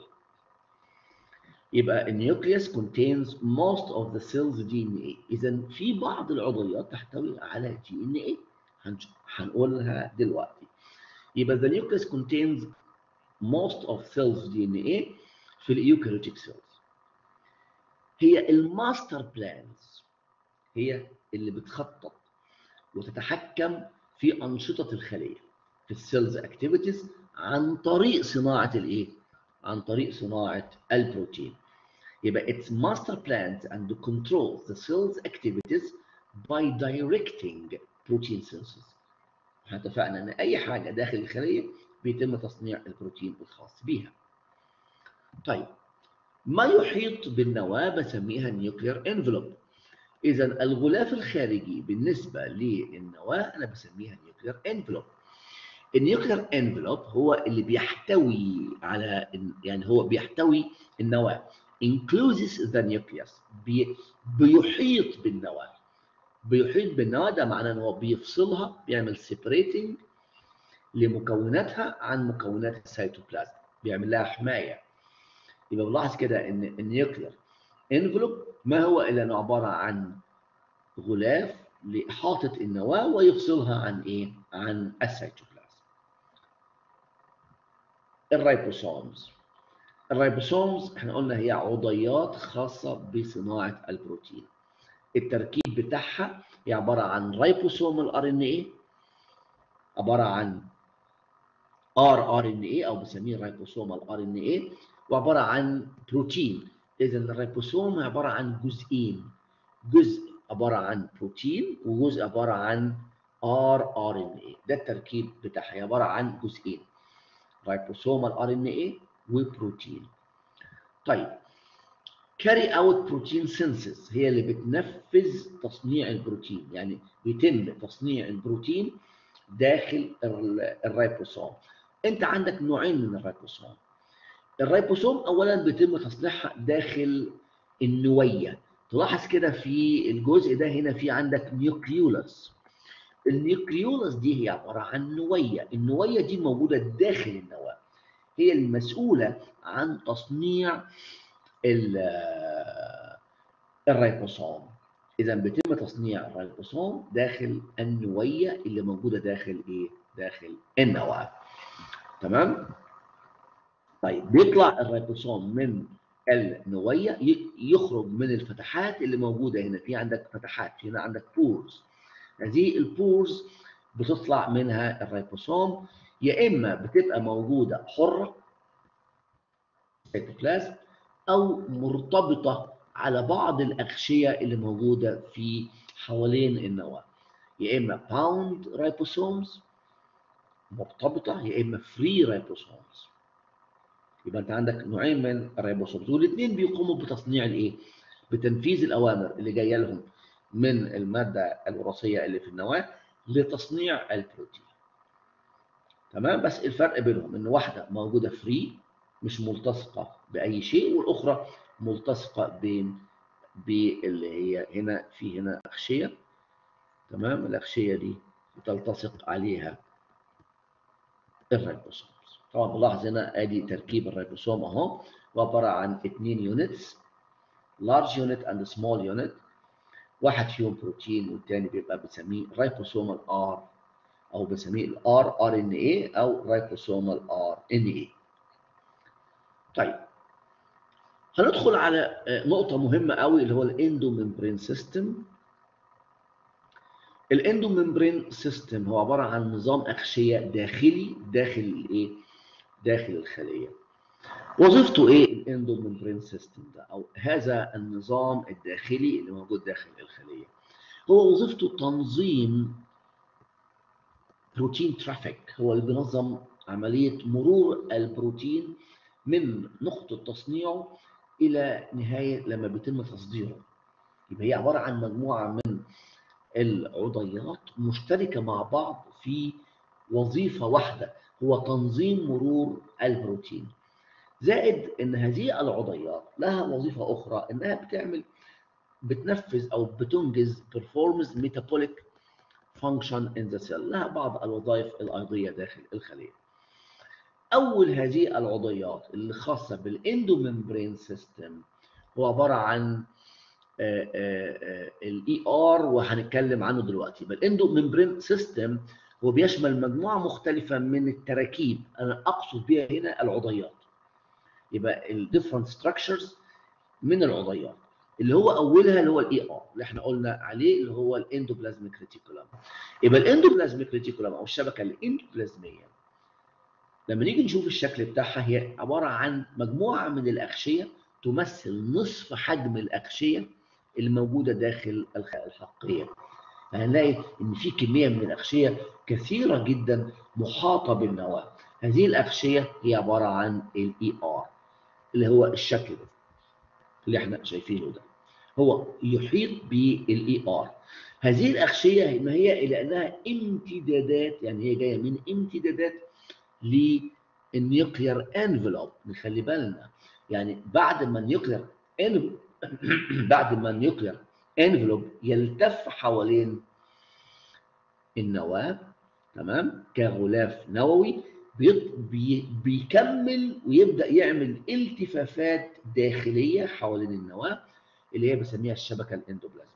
يبقى النيوكليوس contains most of the cells DNA اذا في بعض العضويات تحتوي على DNA هنش- هنقولها دلوقتي يبقى the nucleus contains most of cells DNA في الإيوكاريوتيك cells هي الماستر بلانز هي اللي بتخطط وتتحكم في أنشطة الخلية في السيلز اكتيفيتيز عن طريق صناعة الإيه؟ عن طريق صناعة البروتين يبقى its master plans and controls the cell's activities by directing protein synthesis احنا اتفقنا ان اي حاجه داخل الخليه بيتم تصنيع البروتين الخاص بيها. طيب ما يحيط بالنواه بسميها النيوكلير انفلوب. اذا الغلاف الخارجي بالنسبه للنواه انا بسميها نيوكلير انفلوب. النيوكلير انفلوب هو اللي بيحتوي على يعني هو بيحتوي النواه includes the nucleus بي بيحيط بالنواه بيحيط بالنواه ده معناه ان هو بيفصلها بيعمل سيبريتنج لمكوناتها عن مكونات السيتوبلازم بيعمل لها حمايه يبقى بنلاحظ كده ان النيوكلير انفلوب ما هو الا انه عباره عن غلاف لاحاطه النواه ويفصلها عن ايه؟ عن السيتوبلازم. الريبوسومز الريبوسومز احنا قلنا هي عضيات خاصه بصناعه البروتين. التركيب بتاعها هي عباره عن ريبوسوم الار ان ايه عباره عن ار ار ان ايه او بنسميه ريبوسوم الار ان ايه وعباره عن بروتين اذا الريبوسوم عباره عن جزئين جزء عباره عن بروتين وجزء عباره عن ار ار ان ايه ده التركيب بتاعها هي عباره عن جزئين ريبوسوم الار ان ايه وبروتين طيب carry out protein synthesis هي اللي بتنفذ تصنيع البروتين يعني بيتم تصنيع البروتين داخل الريبوسوم انت عندك نوعين من الريبوسوم الريبوسوم اولا بيتم تصنيعها داخل النويه تلاحظ كده في الجزء ده هنا في عندك نيوكليولس النيوكليولس دي هي عباره عن نويه النويه دي موجوده داخل النواه هي المسؤوله عن تصنيع الريبوسوم اذا بيتم تصنيع الريبوسوم داخل النويه اللي موجوده داخل ايه داخل النواه تمام طيب بيطلع الريبوسوم من النويه يخرج من الفتحات اللي موجوده هنا في عندك فتحات هنا عندك بورز هذه البورز بتطلع منها الريبوسوم يا اما بتبقى موجوده حره سيتوبلازم او مرتبطه على بعض الاغشيه اللي موجوده في حوالين النواه يا اما باوند رايبوسومز مرتبطه يا اما فري رايبوسومز يبقى انت عندك نوعين من الرايبوسومز والاثنين بيقوموا بتصنيع الايه بتنفيذ الاوامر اللي جايه لهم من الماده الوراثيه اللي في النواه لتصنيع البروتين تمام بس الفرق بينهم ان واحده موجوده فري مش ملتصقه باي شيء والاخرى ملتصقه بين باللي هي هنا في هنا اغشيه تمام الاغشيه دي بتلتصق عليها الريبوسوم طبعا بلاحظ هنا ادي تركيب الريبوسوم اهو وعباره عن اثنين يونتس large unit and small unit واحد فيهم بروتين والتاني بيبقى بنسميه رايبوسومال ار او بنسميه الار ار ان اي او رايبوسومال ار ان اي طيب هندخل على نقطة مهمة قوي اللي هو الاندوممبرين سيستم الاندوممبرين سيستم هو عبارة عن نظام أغشية داخلي داخل الايه؟ داخل الخلية. وظيفته ايه الاندوممبرين سيستم ده او هذا النظام الداخلي اللي موجود داخل الخلية؟ هو وظيفته تنظيم بروتين ترافيك هو اللي بينظم عملية مرور البروتين من نقطة تصنيعه إلى نهاية لما بيتم تصديره يبقى هي عبارة عن مجموعة من العضيات مشتركة مع بعض في وظيفة واحدة هو تنظيم مرور البروتين زائد ان هذه العضيات لها وظيفة أخرى انها بتعمل بتنفذ او بتنجز performance metabolic function in the cell لها بعض الوظائف الأرضية داخل الخلية أول هذه العضيات اللي خاصة بالاندوممبرين سيستم هو عبارة عن الاي ار وهنتكلم عنه دلوقتي يبقى الاندوممبرين سيستم هو بيشمل مجموعة مختلفة من التراكيب أنا أقصد بها هنا العضيات يبقى الديفرنت ستراكشرز من العضيات اللي هو اولها اللي هو الاي ار اللي احنا قلنا عليه اللي هو الاندوبلازميك ريتيكولم يبقى الاندوبلازميك ريتيكولم او الشبكه الاندوبلازميه لما نيجي نشوف الشكل بتاعها هي عباره عن مجموعه من الاغشيه تمثل نصف حجم الاغشيه اللي موجوده داخل الحقيه هنلاقي ان في كميه من الاغشيه كثيره جدا محاطه بالنواه هذه الاغشيه هي عباره عن الاي ار اللي هو الشكل ده اللي احنا شايفينه ده هو يحيط بالاي ار هذه الاغشيه ما هي الا انها امتدادات يعني هي جايه من امتدادات للنيوكلير انفلوب نخلي بالنا يعني بعد ما النيوكلير بعد ما النيوكلير انفلوب يلتف حوالين النواه تمام كغلاف نووي بي بيكمل ويبدا يعمل التفافات داخليه حوالين النواه اللي هي بسميها الشبكه الاندوبلازميه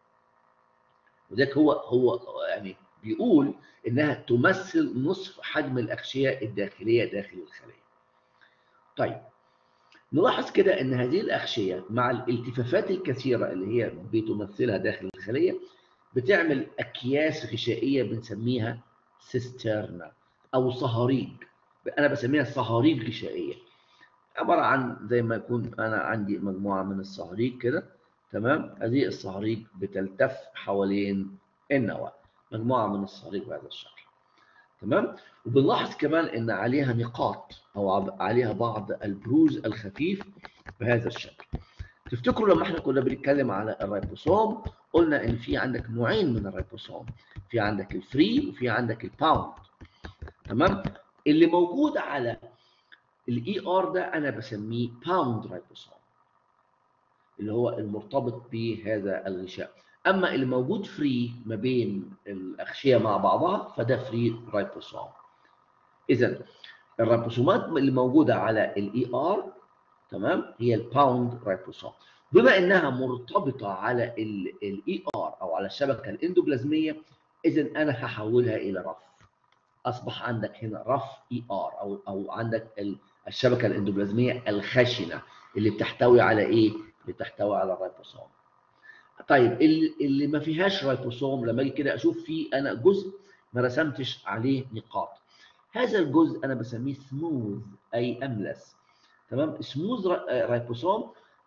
وذلك هو هو يعني بيقول انها تمثل نصف حجم الاغشيه الداخليه داخل الخليه طيب نلاحظ كده ان هذه الاغشيه مع الالتفافات الكثيره اللي هي بتمثلها داخل الخليه بتعمل اكياس غشائيه بنسميها سيسترنا او صهاريج انا بسميها صهاريج غشائيه عباره عن زي ما يكون انا عندي مجموعه من الصهاريج كده تمام هذه الصهاريج بتلتف حوالين النواه مجموعه من الصهاريج بهذا الشكل تمام وبنلاحظ كمان ان عليها نقاط او عليها بعض البروز الخفيف بهذا الشكل تفتكروا لما احنا كنا بنتكلم على الريبوسوم قلنا ان في عندك نوعين من الريبوسوم في عندك الفري وفي عندك الباوند تمام اللي موجود على الاي ار ده انا بسميه باوند رايبوسوم اللي هو المرتبط بهذا الغشاء اما اللي موجود فري ما بين الاغشيه مع بعضها فده فري رايبوسوم اذا الريبوسومات اللي موجوده على الاي ار تمام هي الباوند رايبوسوم بما انها مرتبطه على الاي ار او على الشبكه الاندوبلازميه اذا انا هحولها الى رف اصبح عندك هنا رف اي ار او او عندك الشبكه الاندوبلازميه الخشنه اللي بتحتوي على ايه؟ اللي بتحتوي على الريبوسوم. طيب اللي, اللي ما فيهاش ريبوسوم لما اجي كده اشوف فيه انا جزء ما رسمتش عليه نقاط. هذا الجزء انا بسميه سموث اي املس. تمام؟ سموث ريبوسوم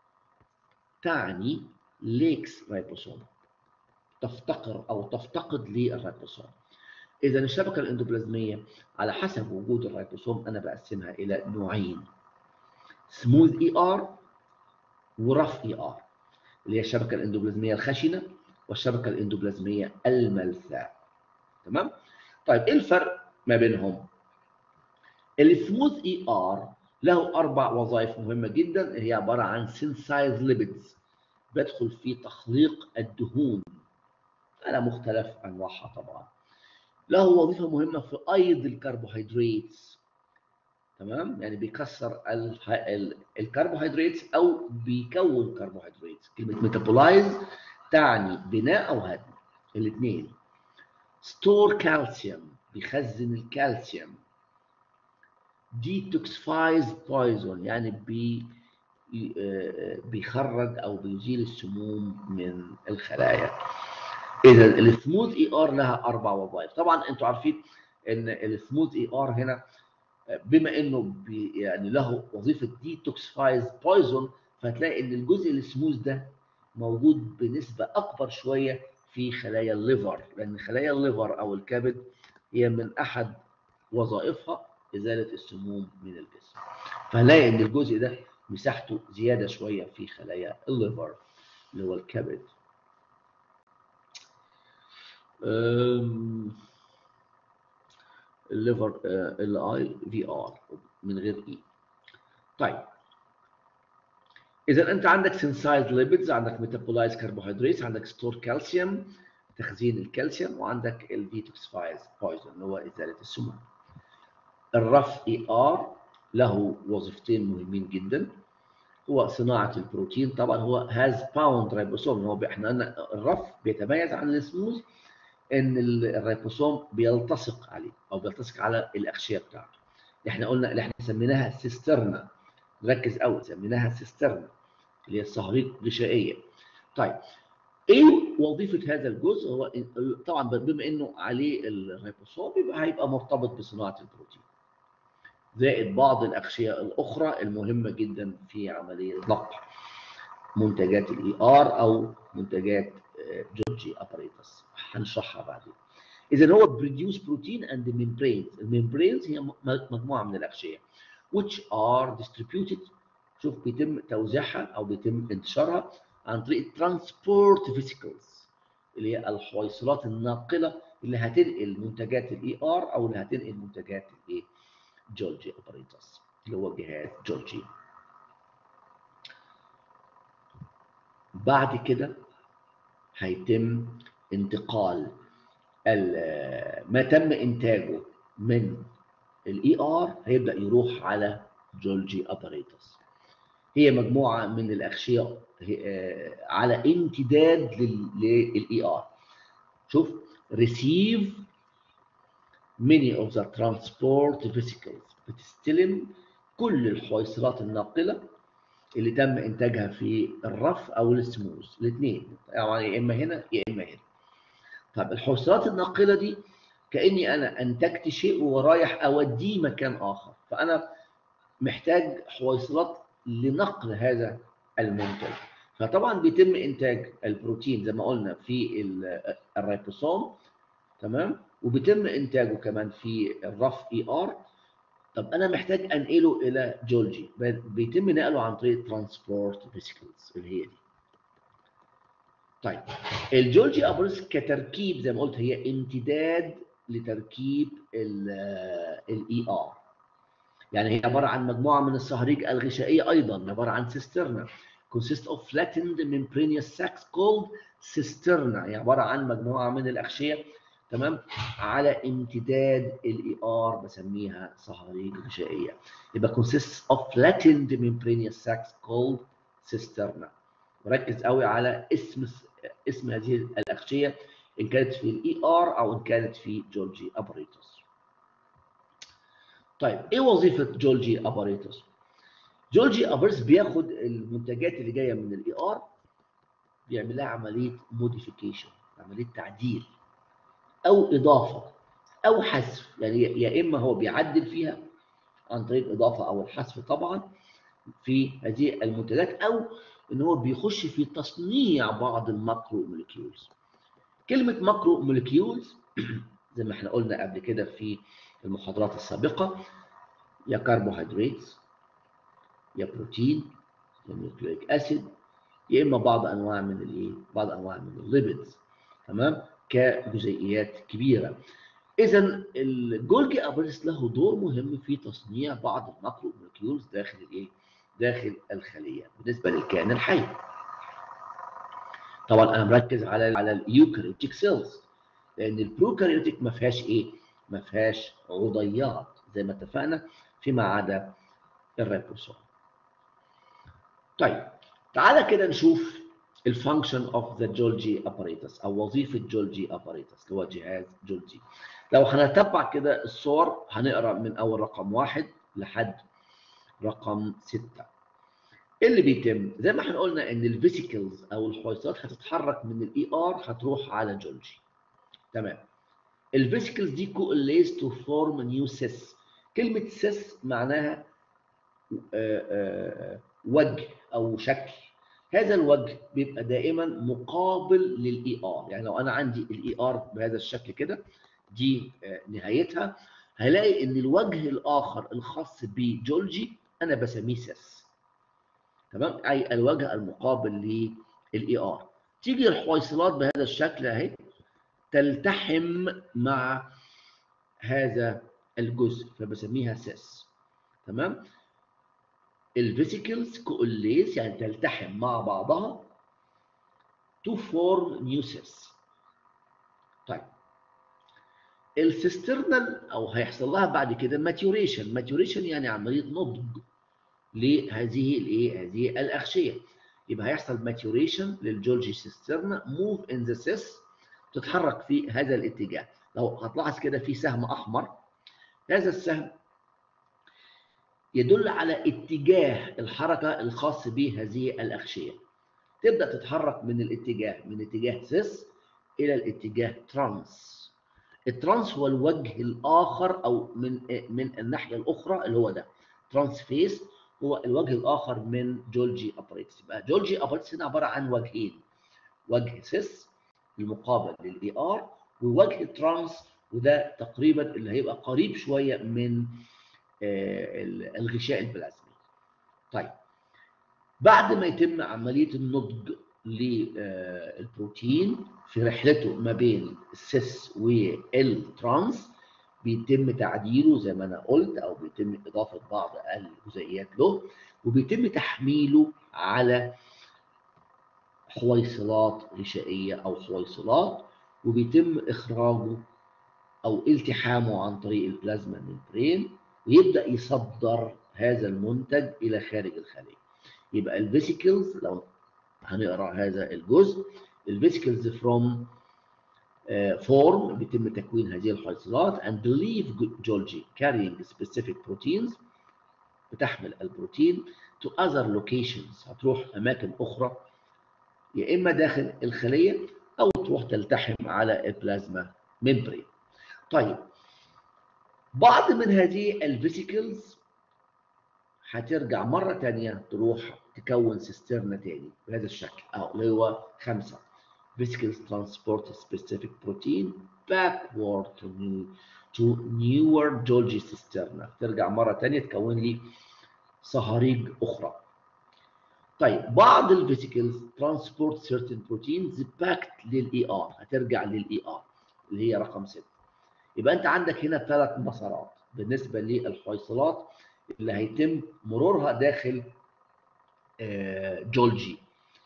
تعني ليكس ريبوسوم. تفتقر او تفتقد للريبوسوم. اذا الشبكه الاندوبلازميه على حسب وجود الريبوسوم انا بقسمها الى نوعين سموث اي ار ورف اي ار اللي هي الشبكه الاندوبلازميه الخشنه والشبكه الاندوبلازميه الملساء تمام طيب ايه الفرق ما بينهم السموث اي ار له اربع وظائف مهمه جدا هي عباره عن سينسايز ليبيدز بدخل في تخليق الدهون على مختلف انواعها طبعا له وظيفه مهمه في ايض الكربوهيدرات تمام يعني بيكسر الكربوهيدرات او بيكون كربوهيدرات كلمه ميتابولايز تعني بناء او هدم الاثنين ستور كالسيوم بيخزن الكالسيوم ديتوكسفايز بويزون يعني بي بيخرج او بيزيل السموم من الخلايا اذا السموث اي ار لها اربع وظائف طبعا انتوا عارفين ان السموث اي ار هنا بما انه بي يعني له وظيفه ديتوكسفايز بويزون فهتلاقي ان الجزء السموث ده موجود بنسبه اكبر شويه في خلايا الليفر لان خلايا الليفر او الكبد هي من احد وظائفها ازاله السموم من الجسم فهنلاقي ان الجزء ده مساحته زياده شويه في خلايا الليفر اللي هو الكبد الليفر ال اي في ار من غير اي طيب اذا انت عندك سنسايز ليبيدز عندك ميتابولايز كربوهيدرات عندك ستور كالسيوم تخزين الكالسيوم وعندك الديتوكسفايز بويزن اللي هو ازاله السموم الرف اي ار له وظيفتين مهمين جدا هو صناعه البروتين طبعا هو هاز باوند رايبوسوم هو احنا قلنا الرف بيتميز عن السموث ان الريبوسوم بيلتصق عليه او بيلتصق على الاغشيه بتاعته احنا قلنا اللي احنا سميناها سيسترنا ركز قوي سميناها سيسترنا اللي هي الصهاريج الغشائيه طيب ايه وظيفه هذا الجزء هو طبعا بما انه عليه الريبوسوم يبقى هيبقى مرتبط بصناعه البروتين زائد بعض الاغشيه الاخرى المهمه جدا في عمليه نقل منتجات الاي ار او منتجات جورجي اباريتس هنشرحها بعدين اذا هو بروديوس بروتين اند ميمبرينز الميمبرينز هي مجموعه من الاغشيه which are distributed شوف بيتم توزيعها او بيتم انتشارها عن طريق ترانسبورت فيسيكلز اللي هي الحويصلات الناقله اللي هتنقل منتجات الاي ار او اللي هتنقل منتجات الايه جولجي اباريتس اللي هو جهاز جولجي بعد كده هيتم انتقال ما تم انتاجه من الاي ار هيبدا يروح على جولجي اباريتس هي مجموعه من الاغشيه على امتداد للاي ار شوف receive many of the transport vesicles بتستلم كل الحويصلات الناقله اللي تم انتاجها في الرف او السموث الاثنين يعني يا اما هنا يا اما هنا طب الحويصلات الناقله دي كاني انا انتجت شيء ورايح اوديه مكان اخر فانا محتاج حويصلات لنقل هذا المنتج فطبعا بيتم انتاج البروتين زي ما قلنا في الريبوسوم تمام وبيتم انتاجه كمان في الرف اي ار طب انا محتاج انقله الى جولجي بيتم نقله عن طريق ترانسبورت فيسيكلز اللي هي دي طيب الجولجي ابرز كتركيب زي ما قلت هي امتداد لتركيب الاي ار يعني هي عباره عن مجموعه من الصهاريج الغشائيه ايضا عباره عن سيسترنا consist of flattened membranous sacs called cisterna هي عباره عن مجموعه من الاغشيه تمام على امتداد الاي ار بسميها صهاريج غشائيه يبقى consists of flattened membranous sacs called cisterna وركز قوي على اسم اسم هذه الاغشيه ان كانت في الاي ار او ان كانت في جولجي اباريتوس طيب ايه وظيفه جولجي اباريتوس جولجي اباريتوس بياخد المنتجات اللي جايه من الاي ار بيعمل لها عمليه موديفيكيشن عمليه تعديل او اضافه او حذف يعني يا اما هو بيعدل فيها عن طريق الاضافه او الحذف طبعا في هذه المنتجات او ان هو بيخش في تصنيع بعض الماكرو موليكيولز كلمه ماكرو موليكيولز زي ما احنا قلنا قبل كده في المحاضرات السابقه يا كربوهيدرات يا بروتين يا نيوكليك اسيد يا اما بعض انواع من الايه بعض انواع من الليبيدز تمام كجزيئيات كبيره اذا الجولجي ابريس له دور مهم في تصنيع بعض الماكرو مولكيولز داخل الايه داخل الخليه بالنسبه للكائن الحي طبعا انا مركز على على اليوكاريوتيك سيلز لان البروكاريوتيك ما فيهاش ايه ما فيهاش عضيات زي ما اتفقنا فيما عدا الريبوسوم طيب تعالى كده نشوف الفانكشن اوف ذا جولجي اباريتس او وظيفه جولجي اباريتس اللي هو جهاز جولجي لو هنتبع كده الصور هنقرا من اول رقم واحد لحد رقم ستة ايه اللي بيتم زي ما احنا قلنا ان الفيسيكلز او الحويصلات هتتحرك من الاي ار هتروح على جولجي تمام الفيسيكلز دي كواليز تو فورم نيو سيس كلمه سيس معناها وجه او شكل هذا الوجه بيبقى دائما مقابل للاي ار يعني لو انا عندي الاي ار بهذا الشكل كده دي نهايتها هلاقي ان الوجه الاخر الخاص بجولجي انا بسميه سيس تمام اي الوجه المقابل للاي ار تيجي الحويصلات بهذا الشكل اهي تلتحم مع هذا الجزء فبسميها سيس تمام الفيسيكلز كوليز يعني تلتحم مع بعضها تو فورم نيو سيس طيب السيسترنال او هيحصل لها بعد كده ماتيوريشن ماتيوريشن يعني عمليه نضج لهذه الايه هذه الاغشيه يبقى هيحصل ماتيوريشن للجولجي سيسترنا موف ان ذا سيس تتحرك في هذا الاتجاه لو هتلاحظ كده في سهم احمر هذا السهم يدل على اتجاه الحركه الخاص بهذه الاغشيه تبدا تتحرك من الاتجاه من اتجاه سيس الى الاتجاه ترانس الترانس هو الوجه الاخر او من من الناحيه الاخرى اللي هو ده ترانس فيس هو الوجه الاخر من جولجي اباريتس يبقى جولجي اباريتس هنا عباره عن وجهين وجه سيس المقابل للاي ار ووجه ترانس وده تقريبا اللي هيبقى قريب شويه من الغشاء البلازمي طيب بعد ما يتم عمليه النضج للبروتين في رحلته ما بين السيس والترانس بيتم تعديله زي ما انا قلت او بيتم اضافه بعض الجزيئات له وبيتم تحميله على حويصلات غشائيه او حويصلات وبيتم اخراجه او التحامه عن طريق البلازما ممبرين ويبدا يصدر هذا المنتج الى خارج الخليه يبقى الفيسيكلز لو هنقرا هذا الجزء الفيسيكلز فروم فورم بيتم تكوين هذه الحيصلات and leave Golgi carrying specific proteins بتحمل البروتين to other locations هتروح أماكن أخرى يا إما داخل الخلية أو تروح تلتحم على البلازما ممبرين طيب بعض من هذه الفيسيكلز هترجع مرة تانية تروح تكون سيسترنا تاني بهذا الشكل أو اللي هو خمسة vesicles transport a specific protein backward to new to newer Golgi cisterna ترجع مرة تانية تكون لي صهاريج أخرى طيب بعض الفيسيكلز transport certain proteins back للاي ار هترجع للاي ار اللي هي رقم 6 يبقى انت عندك هنا ثلاث مسارات بالنسبه للحويصلات اللي هيتم مرورها داخل جولجي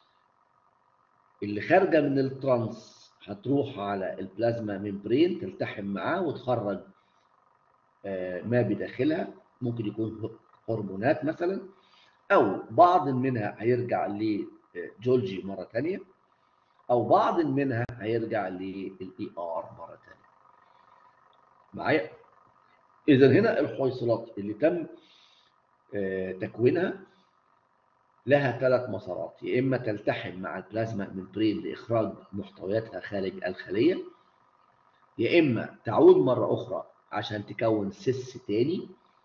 اللي خارجه من الترانس هتروح على البلازما ممبرين تلتحم معاه وتخرج ما بداخلها ممكن يكون هرمونات مثلا او بعض منها هيرجع لجولجي مره ثانيه او بعض منها هيرجع للاي ار مره ثانيه معايا اذا هنا الحويصلات اللي تم تكوينها لها ثلاث مسارات يا اما تلتحم مع البلازما ممبرين لاخراج محتوياتها خارج الخليه يا اما تعود مره اخرى عشان تكون سيس تاني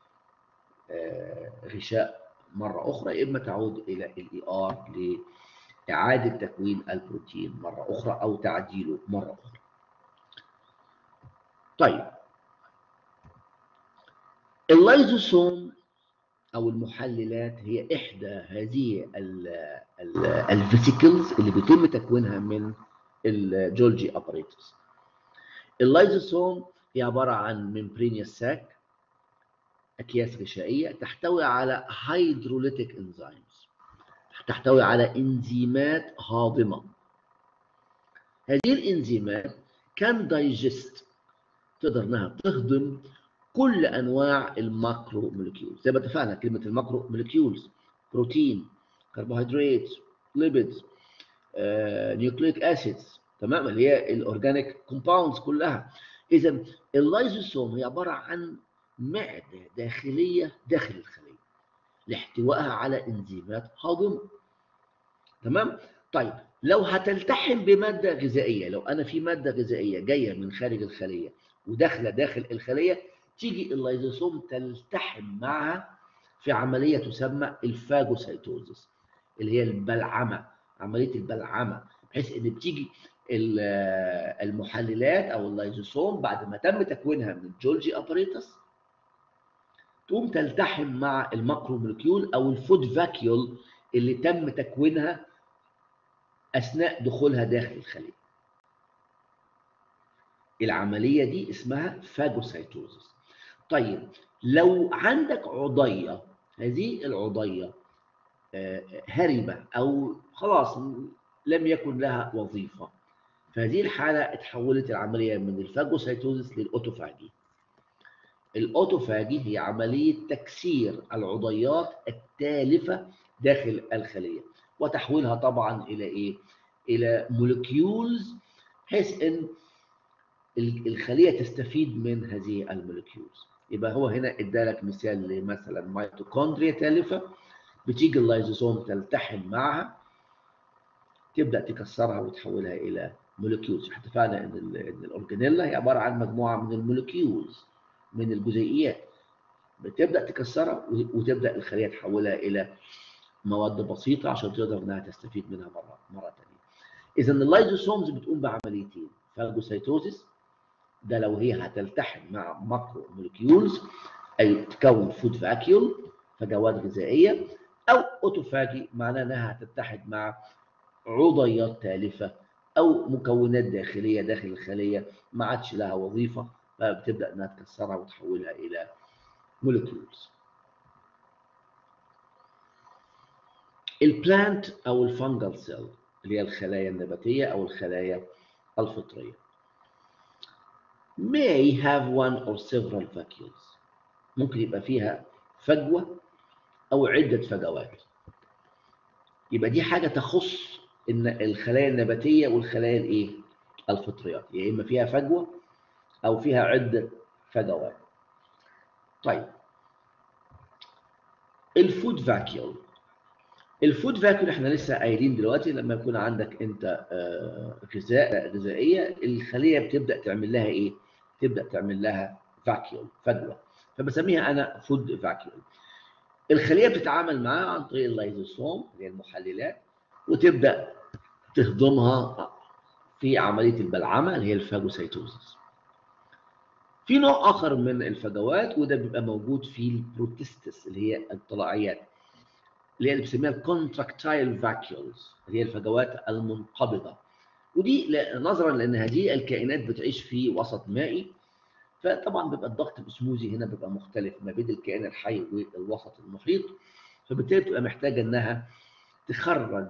غشاء مره اخرى يا اما تعود الى الاي ار لاعاده تكوين البروتين مره اخرى او تعديله مره اخرى طيب اللايزوسوم او المحللات هي احدى هذه الفيسيكلز اللي بيتم تكوينها من الجولجي اباريتس اللايزوسوم هي عباره عن ممبرينيوس ساك اكياس غشائيه تحتوي على هيدروليتيك انزيمز تحتوي على انزيمات هاضمه هذه الانزيمات كان دايجست تقدر انها تهضم كل انواع الماكرو موليكيولز زي ما اتفقنا كلمه الماكرو موليكيولز بروتين كربوهيدرات ليبيدز نيوكليك اسيدز تمام اللي هي الاورجانيك كومباوندز كلها اذا اللايزوسوم هي عباره عن معده داخليه داخل الخليه لاحتوائها على انزيمات هاضمه تمام طيب لو هتلتحم بماده غذائيه لو انا في ماده غذائيه جايه من خارج الخليه وداخله داخل الخليه تيجي اللايزوسوم تلتحم معها في عمليه تسمى الفاجوسيتوزس اللي هي البلعمه عمليه البلعمه بحيث ان بتيجي المحللات او اللايزوسوم بعد ما تم تكوينها من الجولجي اباريتس تقوم تلتحم مع الماكرو مولكيول او الفود فاكيول اللي تم تكوينها اثناء دخولها داخل الخليه. العمليه دي اسمها فاجوسيتوزس. طيب لو عندك عضيه هذه العضيه هربه او خلاص لم يكن لها وظيفه في هذه الحاله اتحولت العمليه من الفاجوسيتوزس للاوتوفاجي. الاوتوفاجي هي عمليه تكسير العضيات التالفه داخل الخليه وتحويلها طبعا الى ايه؟ الى مولكيولز بحيث ان الخليه تستفيد من هذه المولكيولز يبقى هو هنا ادالك مثال لمثلا ميتوكوندريا تالفه بتيجي اللايزوسوم تلتحم معها تبدا تكسرها وتحولها الى مولكيولز اتفقنا ان ان الاورجانيلا هي عباره عن مجموعه من المولكيولز من الجزيئيات بتبدا تكسرها وتبدا الخليه تحولها الى مواد بسيطه عشان تقدر انها تستفيد منها مره مره ثانيه. اذا اللايزوسومز بتقوم بعمليتين فاجوسيتوزيس ده لو هي هتلتحم مع ماكرو مولكيولز اي تكون فود فاكيول فجوات غذائيه او اوتوفاجي معناه انها هتتحد مع عضيات تالفه او مكونات داخليه داخل الخليه ما عادش لها وظيفه فبتبدا انها تكسرها وتحولها الى مولكيولز. البلانت او الفنجل سيل اللي هي الخلايا النباتيه او الخلايا الفطريه. may have one or several vacuoles ممكن يبقى فيها فجوه او عده فجوات. يبقى دي حاجه تخص ان الخلايا النباتيه والخلايا الايه؟ الفطريات، يا اما فيها فجوه او فيها عده فجوات. طيب الفود فاكيول الفود فاكيول احنا لسه قايلين دلوقتي لما يكون عندك انت غذاء غذائيه الخليه بتبدا تعمل لها ايه؟ تبدا تعمل لها فاكيول فجوه فبسميها انا فود فاكيول. الخليه بتتعامل معاها عن طريق اللايزوسوم اللي هي المحللات وتبدا تهضمها في عمليه البلعمه اللي هي الفاجوسيتوزس. في نوع اخر من الفجوات وده بيبقى موجود في البروتيستس اللي هي الطلائعيات اللي هي اللي بنسميها الكونتراكتايل فاكيولز اللي هي الفجوات المنقبضه ودي نظرا لان هذه الكائنات بتعيش في وسط مائي فطبعا بيبقى الضغط الاسموزي هنا بيبقى مختلف ما بين الكائن الحي والوسط المحيط فبالتالي بتبقى محتاجه انها تخرج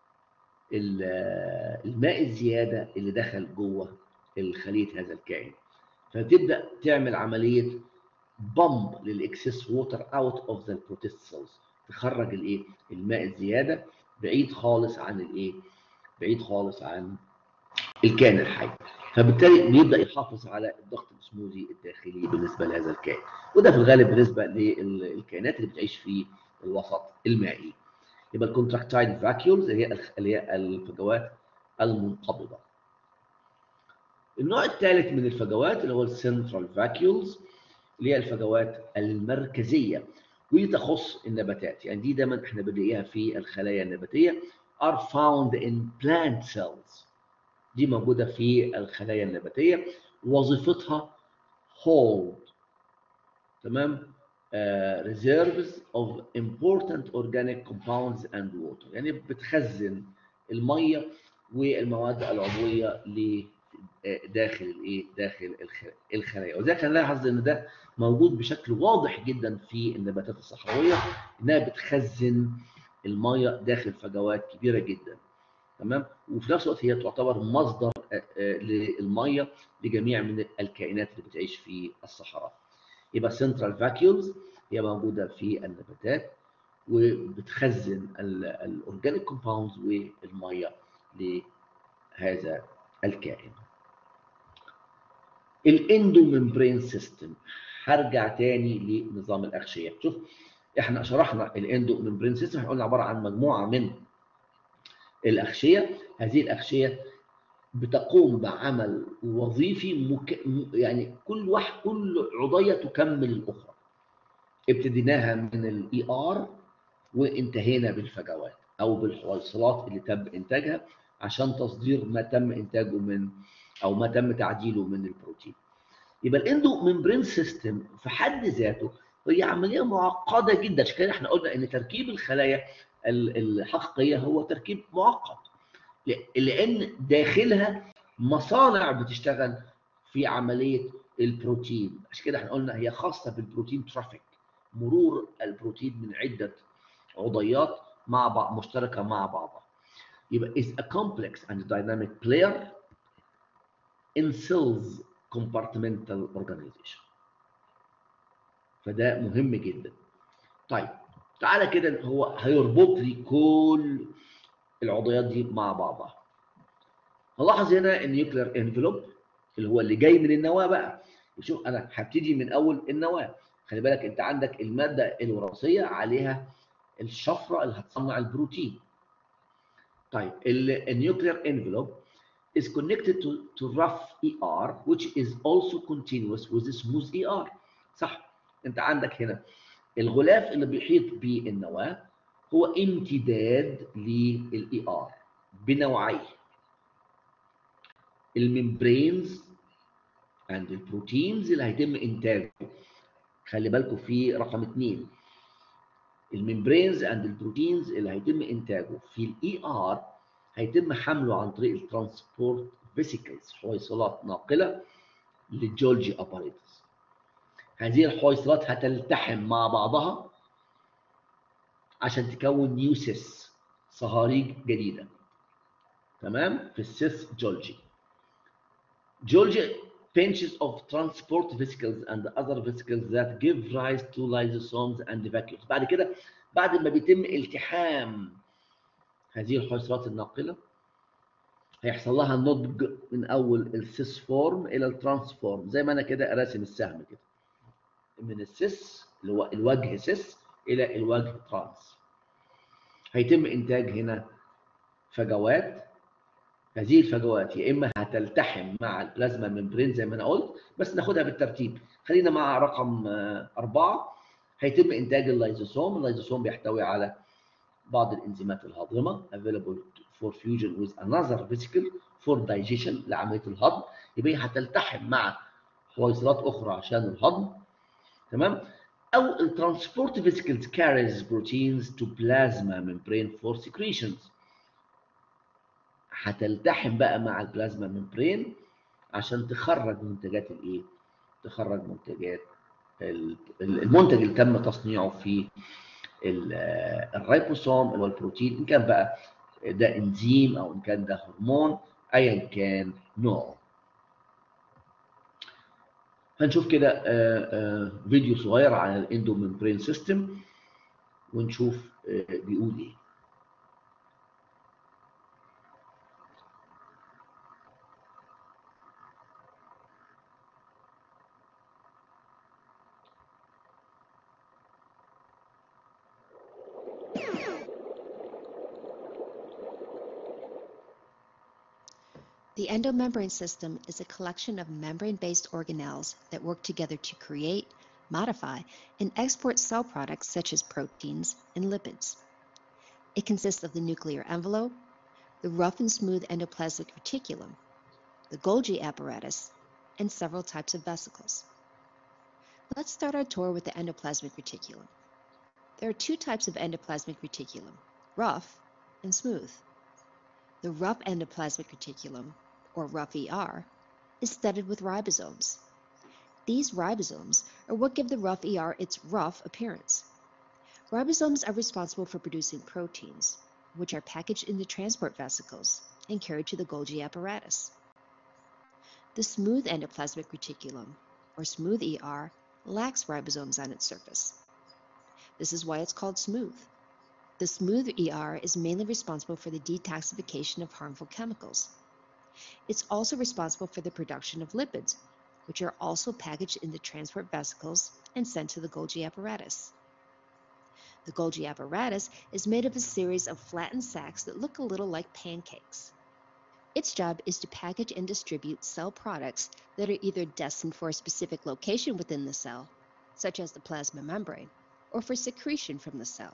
الماء الزياده اللي دخل جوه خليه هذا الكائن فتبدا تعمل عمليه بامب للاكسس ووتر اوت اوف ذا بروتيست سيلز تخرج الايه الماء الزياده بعيد خالص عن الايه بعيد خالص عن الكائن الحي فبالتالي بيبدا يحافظ على الضغط الاسموزي الداخلي بالنسبه لهذا الكائن وده في الغالب بالنسبه للكائنات اللي بتعيش في الوسط المائي يبقى الكونتراكتايل فاكيولز اللي هي اللي هي الفجوات المنقبضه النوع الثالث من الفجوات اللي هو السنترال فاكيولز اللي هي الفجوات المركزيه ودي تخص النباتات يعني دي دايما احنا بنلاقيها في الخلايا النباتيه are found in plant cells دي موجوده في الخلايا النباتيه وظيفتها hold تمام uh, reserves of important organic compounds and water يعني بتخزن الميه والمواد العضويه داخل الايه داخل الخلايا وذلك هنلاحظ ان ده موجود بشكل واضح جدا في النباتات الصحراويه انها بتخزن الميه داخل فجوات كبيره جدا تمام وفي نفس الوقت هي تعتبر مصدر للميه لجميع من الكائنات اللي بتعيش في الصحراء يبقى سنترال فاكيولز هي موجوده في النباتات وبتخزن الاورجانيك كومباوندز والميه لهذا الكائن الاندو ممبرين سيستم هرجع تاني لنظام الاغشيه شوف احنا شرحنا الاندو ممبرين سيستم احنا قلنا عباره عن مجموعه من الاغشيه هذه الاغشيه بتقوم بعمل وظيفي مك... يعني كل واحد كل عضيه تكمل الاخرى ابتديناها من الاي ار وانتهينا بالفجوات او بالحويصلات اللي تم انتاجها عشان تصدير ما تم انتاجه من او ما تم تعديله من البروتين يبقى الاندو ممبرين سيستم في حد ذاته هي عمليه معقده جدا عشان كده احنا قلنا ان تركيب الخلايا الحقيقيه هو تركيب معقد لان داخلها مصانع بتشتغل في عمليه البروتين عشان كده احنا قلنا هي خاصه بالبروتين ترافيك مرور البروتين من عده عضيات مع بعض مشتركه مع بعضها يبقى is a complex and dynamic player in cells compartmental organization فده مهم جدا طيب تعالى كده هو هيربط لي كل العضيات دي مع بعضها هنلاحظ هنا النيوكلير انفلوب اللي هو اللي جاي من النواه بقى شوف انا هبتدي من اول النواه خلي بالك انت عندك الماده الوراثيه عليها الشفره اللي هتصنع البروتين طيب النيوكلير انفلوب is connected to, to rough ER which is also continuous with the smooth ER صح انت عندك هنا الغلاف اللي بيحيط بالنواه هو امتداد للاي ار بنوعيه الممبرينز عند البروتينز اللي هيتم انتاجه خلي بالكم في رقم اثنين الممبرينز عند البروتينز اللي هيتم انتاجه في الاي ار هيتم حمله عن طريق الترانسبورت فيسيكلز حويصلات ناقله للجولجي اباريتس هذه الحويصلات هتلتحم مع بعضها عشان تكون نيو سيس صهاريج جديده تمام في السيس جولجي جولجي pinches of transport vesicles and other vesicles that give rise to lysosomes and vacuoles بعد كده بعد ما بيتم التحام هذه الحويصلات الناقله هيحصل لها نضج من اول السيس فورم الى الترانسفورم زي ما انا كده راسم السهم كده من السيس اللي هو الوجه سيس الى الوجه ترانس هيتم انتاج هنا فجوات هذه الفجوات يا اما هتلتحم مع البلازما ممبرين زي ما انا قلت بس ناخدها بالترتيب خلينا مع رقم أربعة هيتم انتاج اللايزوسوم اللايزوسوم بيحتوي على بعض الانزيمات الهاضمه available for fusion with another vesicle for digestion لعمليه الهضم يبقى هي هتلتحم مع حويصلات اخرى عشان الهضم تمام او الترانسبورت فيسيكلز carries proteins to plasma membrane for secretions هتلتحم بقى مع البلازما ممبرين عشان تخرج منتجات الايه تخرج منتجات المنتج اللي تم تصنيعه في الريبوسوم اللي هو البروتين ان كان بقى ده انزيم او ان كان ده هرمون ايا كان نوعه هنشوف كده فيديو صغير عن الاندو ممبرين سيستم ونشوف بيقول ايه The endomembrane system is a collection of membrane-based organelles that work together to create, modify, and export cell products such as proteins and lipids. It consists of the nuclear envelope, the rough and smooth endoplasmic reticulum, the Golgi apparatus, and several types of vesicles. Let's start our tour with the endoplasmic reticulum. There are two types of endoplasmic reticulum, rough and smooth. The rough endoplasmic reticulum, or rough ER, is studded with ribosomes. These ribosomes are what give the rough ER its rough appearance. Ribosomes are responsible for producing proteins, which are packaged into transport vesicles and carried to the Golgi apparatus. The smooth endoplasmic reticulum, or smooth ER, lacks ribosomes on its surface. This is why it's called smooth. The smooth ER is mainly responsible for the detoxification of harmful chemicals. It's also responsible for the production of lipids, which are also packaged into transport vesicles and sent to the Golgi apparatus. The Golgi apparatus is made of a series of flattened sacs that look a little like pancakes. Its job is to package and distribute cell products that are either destined for a specific location within the cell, such as the plasma membrane, or for secretion from the cell.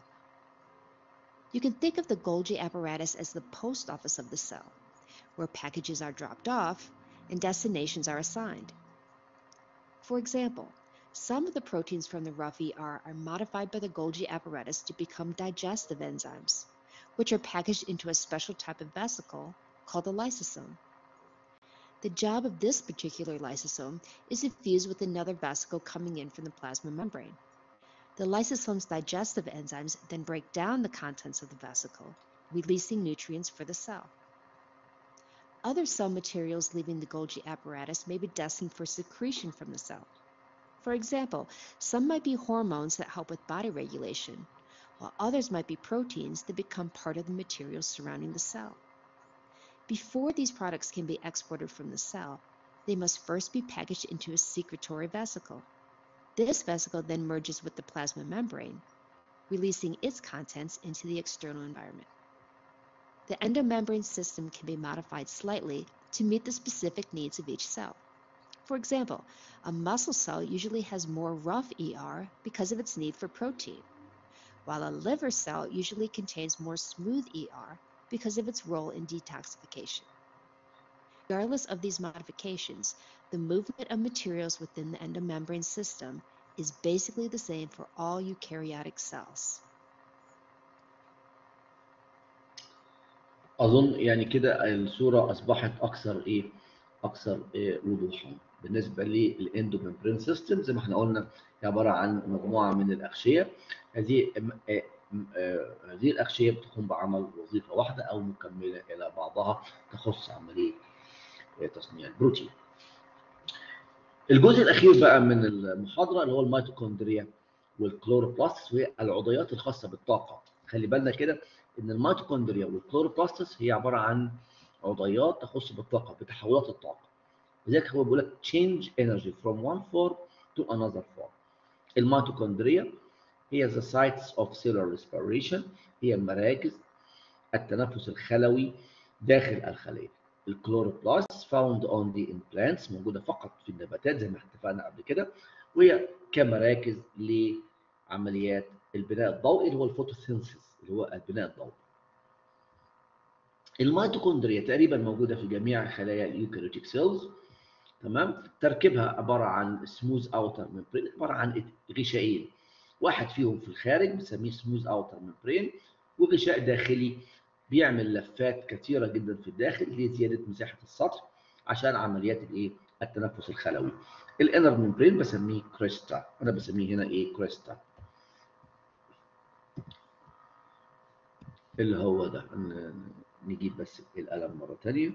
You can think of the Golgi apparatus as the post office of the cell, where packages are dropped off and destinations are assigned. For example, some of the proteins from the rough ER are modified by the Golgi apparatus to become digestive enzymes, which are packaged into a special type of vesicle called a lysosome. The job of this particular lysosome is to fuse with another vesicle coming in from the plasma membrane. The lysosome's digestive enzymes then break down the contents of the vesicle, releasing nutrients for the cell. Other cell materials leaving the Golgi apparatus may be destined for secretion from the cell. For example, some might be hormones that help with body regulation, while others might be proteins that become part of the materials surrounding the cell. Before these products can be exported from the cell, they must first be packaged into a secretory vesicle. This vesicle then merges with the plasma membrane, releasing its contents into the external environment. The endomembrane system can be modified slightly to meet the specific needs of each cell. For example, a muscle cell usually has more rough ER because of its need for protein, while a liver cell usually contains more smooth ER because of its role in detoxification. Regardless of these modifications, the movement of materials within the endomembrane system is basically the same for all eukaryotic cells. اظن يعني كده الصوره اصبحت اكثر ايه اكثر إيه وضوحا بالنسبه للاندوممبرين سيستم زي ما احنا قلنا هي عباره عن مجموعه من الاغشيه هذه آه، آه، هذه الاغشيه بتقوم بعمل وظيفه واحده او مكمله الى بعضها تخص عمليه آه، تصنيع البروتين الجزء الاخير بقى من المحاضره اللي هو الميتوكوندريا والكلوروبلاست وهي العضيات الخاصه بالطاقه خلي بالنا كده ان الميتوكوندريا والكلوروبلاستس هي عباره عن عضيات تخص بالطاقه بتحولات الطاقه لذلك هو بيقول لك change energy from one form to another form الميتوكوندريا هي the sites of cellular respiration هي مراكز التنفس الخلوي داخل الخليه الكلوروبلاست found only in plants موجوده فقط في النباتات زي ما اتفقنا قبل كده وهي كمراكز لعمليات البناء الضوئي اللي هو الفوتوسينثيس اللي هو البناء الضوئي الميتوكوندريا تقريبا موجوده في جميع خلايا اليوكاريوتيك سيلز تمام تركيبها عباره عن سموث اوتر ممبرين عباره عن غشائين واحد فيهم في الخارج بنسميه سموث اوتر ممبرين وغشاء داخلي بيعمل لفات كثيره جدا في الداخل لزياده مساحه السطح عشان عمليات الايه التنفس الخلوي الانر ممبرين بسميه كريستا انا بسميه هنا ايه كريستا اللي هو ده نجيب بس القلم مره ثانيه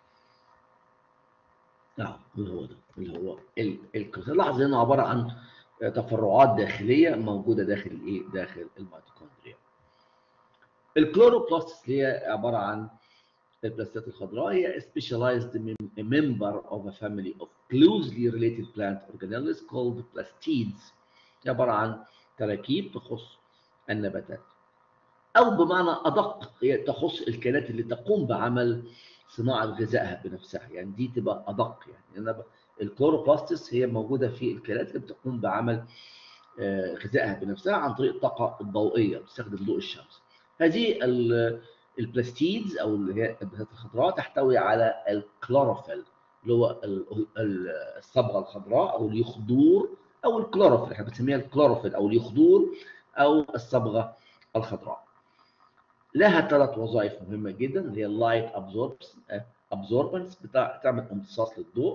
نعم اللي هو ده اللي هو الكريستا لاحظ انه عباره عن تفرعات داخليه موجوده داخل الايه داخل الميتوكوندريا الكلوروبلاست اللي هي عباره عن البلاستات الخضراء هي specialized member of a family of closely related plant organelles called plastids هي عباره عن تراكيب تخص النباتات او بمعنى ادق هي تخص الكائنات اللي تقوم بعمل صناعه غذائها بنفسها يعني دي تبقى ادق يعني انا الكلوروبلاستس هي موجوده في الكائنات اللي بتقوم بعمل غذائها بنفسها عن طريق الطاقه الضوئيه بتستخدم ضوء الشمس هذه البلاستيدز او اللي هي النباتات الخضراء تحتوي على الكلوروفيل اللي هو الصبغه الخضراء او اليخضور او الكلوروفيل احنا بنسميها الكلوروفيل او اليخضور او الصبغه الخضراء لها ثلاث وظائف مهمه جدا اللي هي اللايت ابزوربنس بتعمل امتصاص للضوء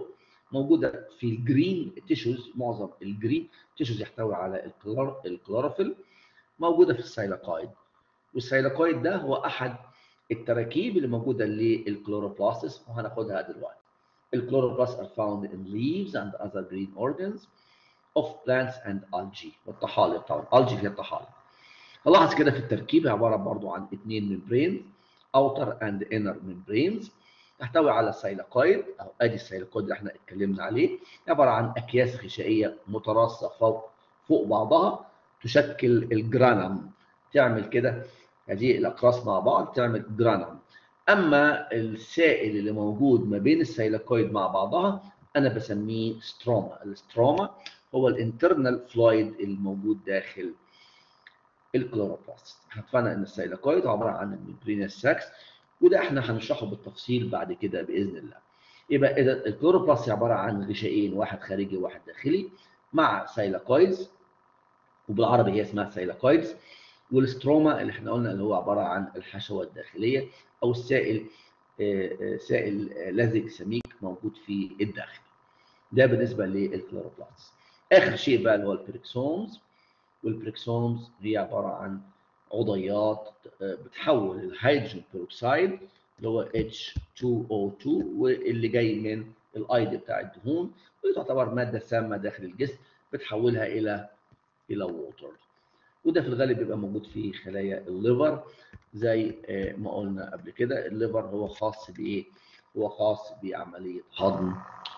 موجوده في الجرين تيشوز معظم الجرين تيشوز يحتوي على الكلور الكلوروفيل موجوده في السيلاكايد والسيلاكايد ده هو احد التراكيب اللي موجوده للكلوروبلاستس وهناخدها دلوقتي الكلوروبلاست are found in leaves and other green organs of plants and algae والطحالب طبعا algae هي الطحالب هلاحظ كده في التركيب عباره برضو عن اثنين ممبرين outer and inner membranes تحتوي على سيلاكويد او ادي السيلاكويد اللي احنا اتكلمنا عليه عباره عن اكياس غشائيه متراصه فوق فوق بعضها تشكل الجرانم تعمل كده هذه الاقراص مع بعض تعمل جرانم اما السائل اللي موجود ما بين السيلاكويد مع بعضها انا بسميه ستروما الستروما هو الانترنال فلويد الموجود داخل الكلوروبلاست احنا اتفقنا ان السيلاكويد عباره عن الممبرينس ساكس وده احنا هنشرحه بالتفصيل بعد كده باذن الله يبقى اذا الكلوروبلاست عباره عن غشائين واحد خارجي وواحد داخلي مع سيلاكويدز وبالعربي هي اسمها سيلاكويدز والستروما اللي احنا قلنا اللي هو عباره عن الحشوه الداخليه او السائل سائل لزج سميك موجود في الداخل ده بالنسبه للكلوروبلاست اخر شيء بقى اللي هو البريكسومز والبريكسومز هي عباره عن عضيات بتحول الهيدروجين بيروكسيد اللي هو H2O2 واللي جاي من الايض بتاع الدهون ودي تعتبر ماده سامه داخل الجسم بتحولها الى الى ووتر وده في الغالب بيبقى موجود في خلايا الليفر زي ما قلنا قبل كده الليفر هو خاص بايه؟ هو خاص بعمليه هضم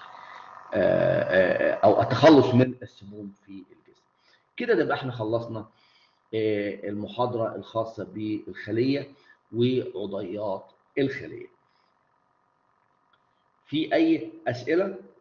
او التخلص من السموم في الجسم. كده نبقى احنا خلصنا المحاضره الخاصه بالخليه وعضيات الخليه. في اي اسئله؟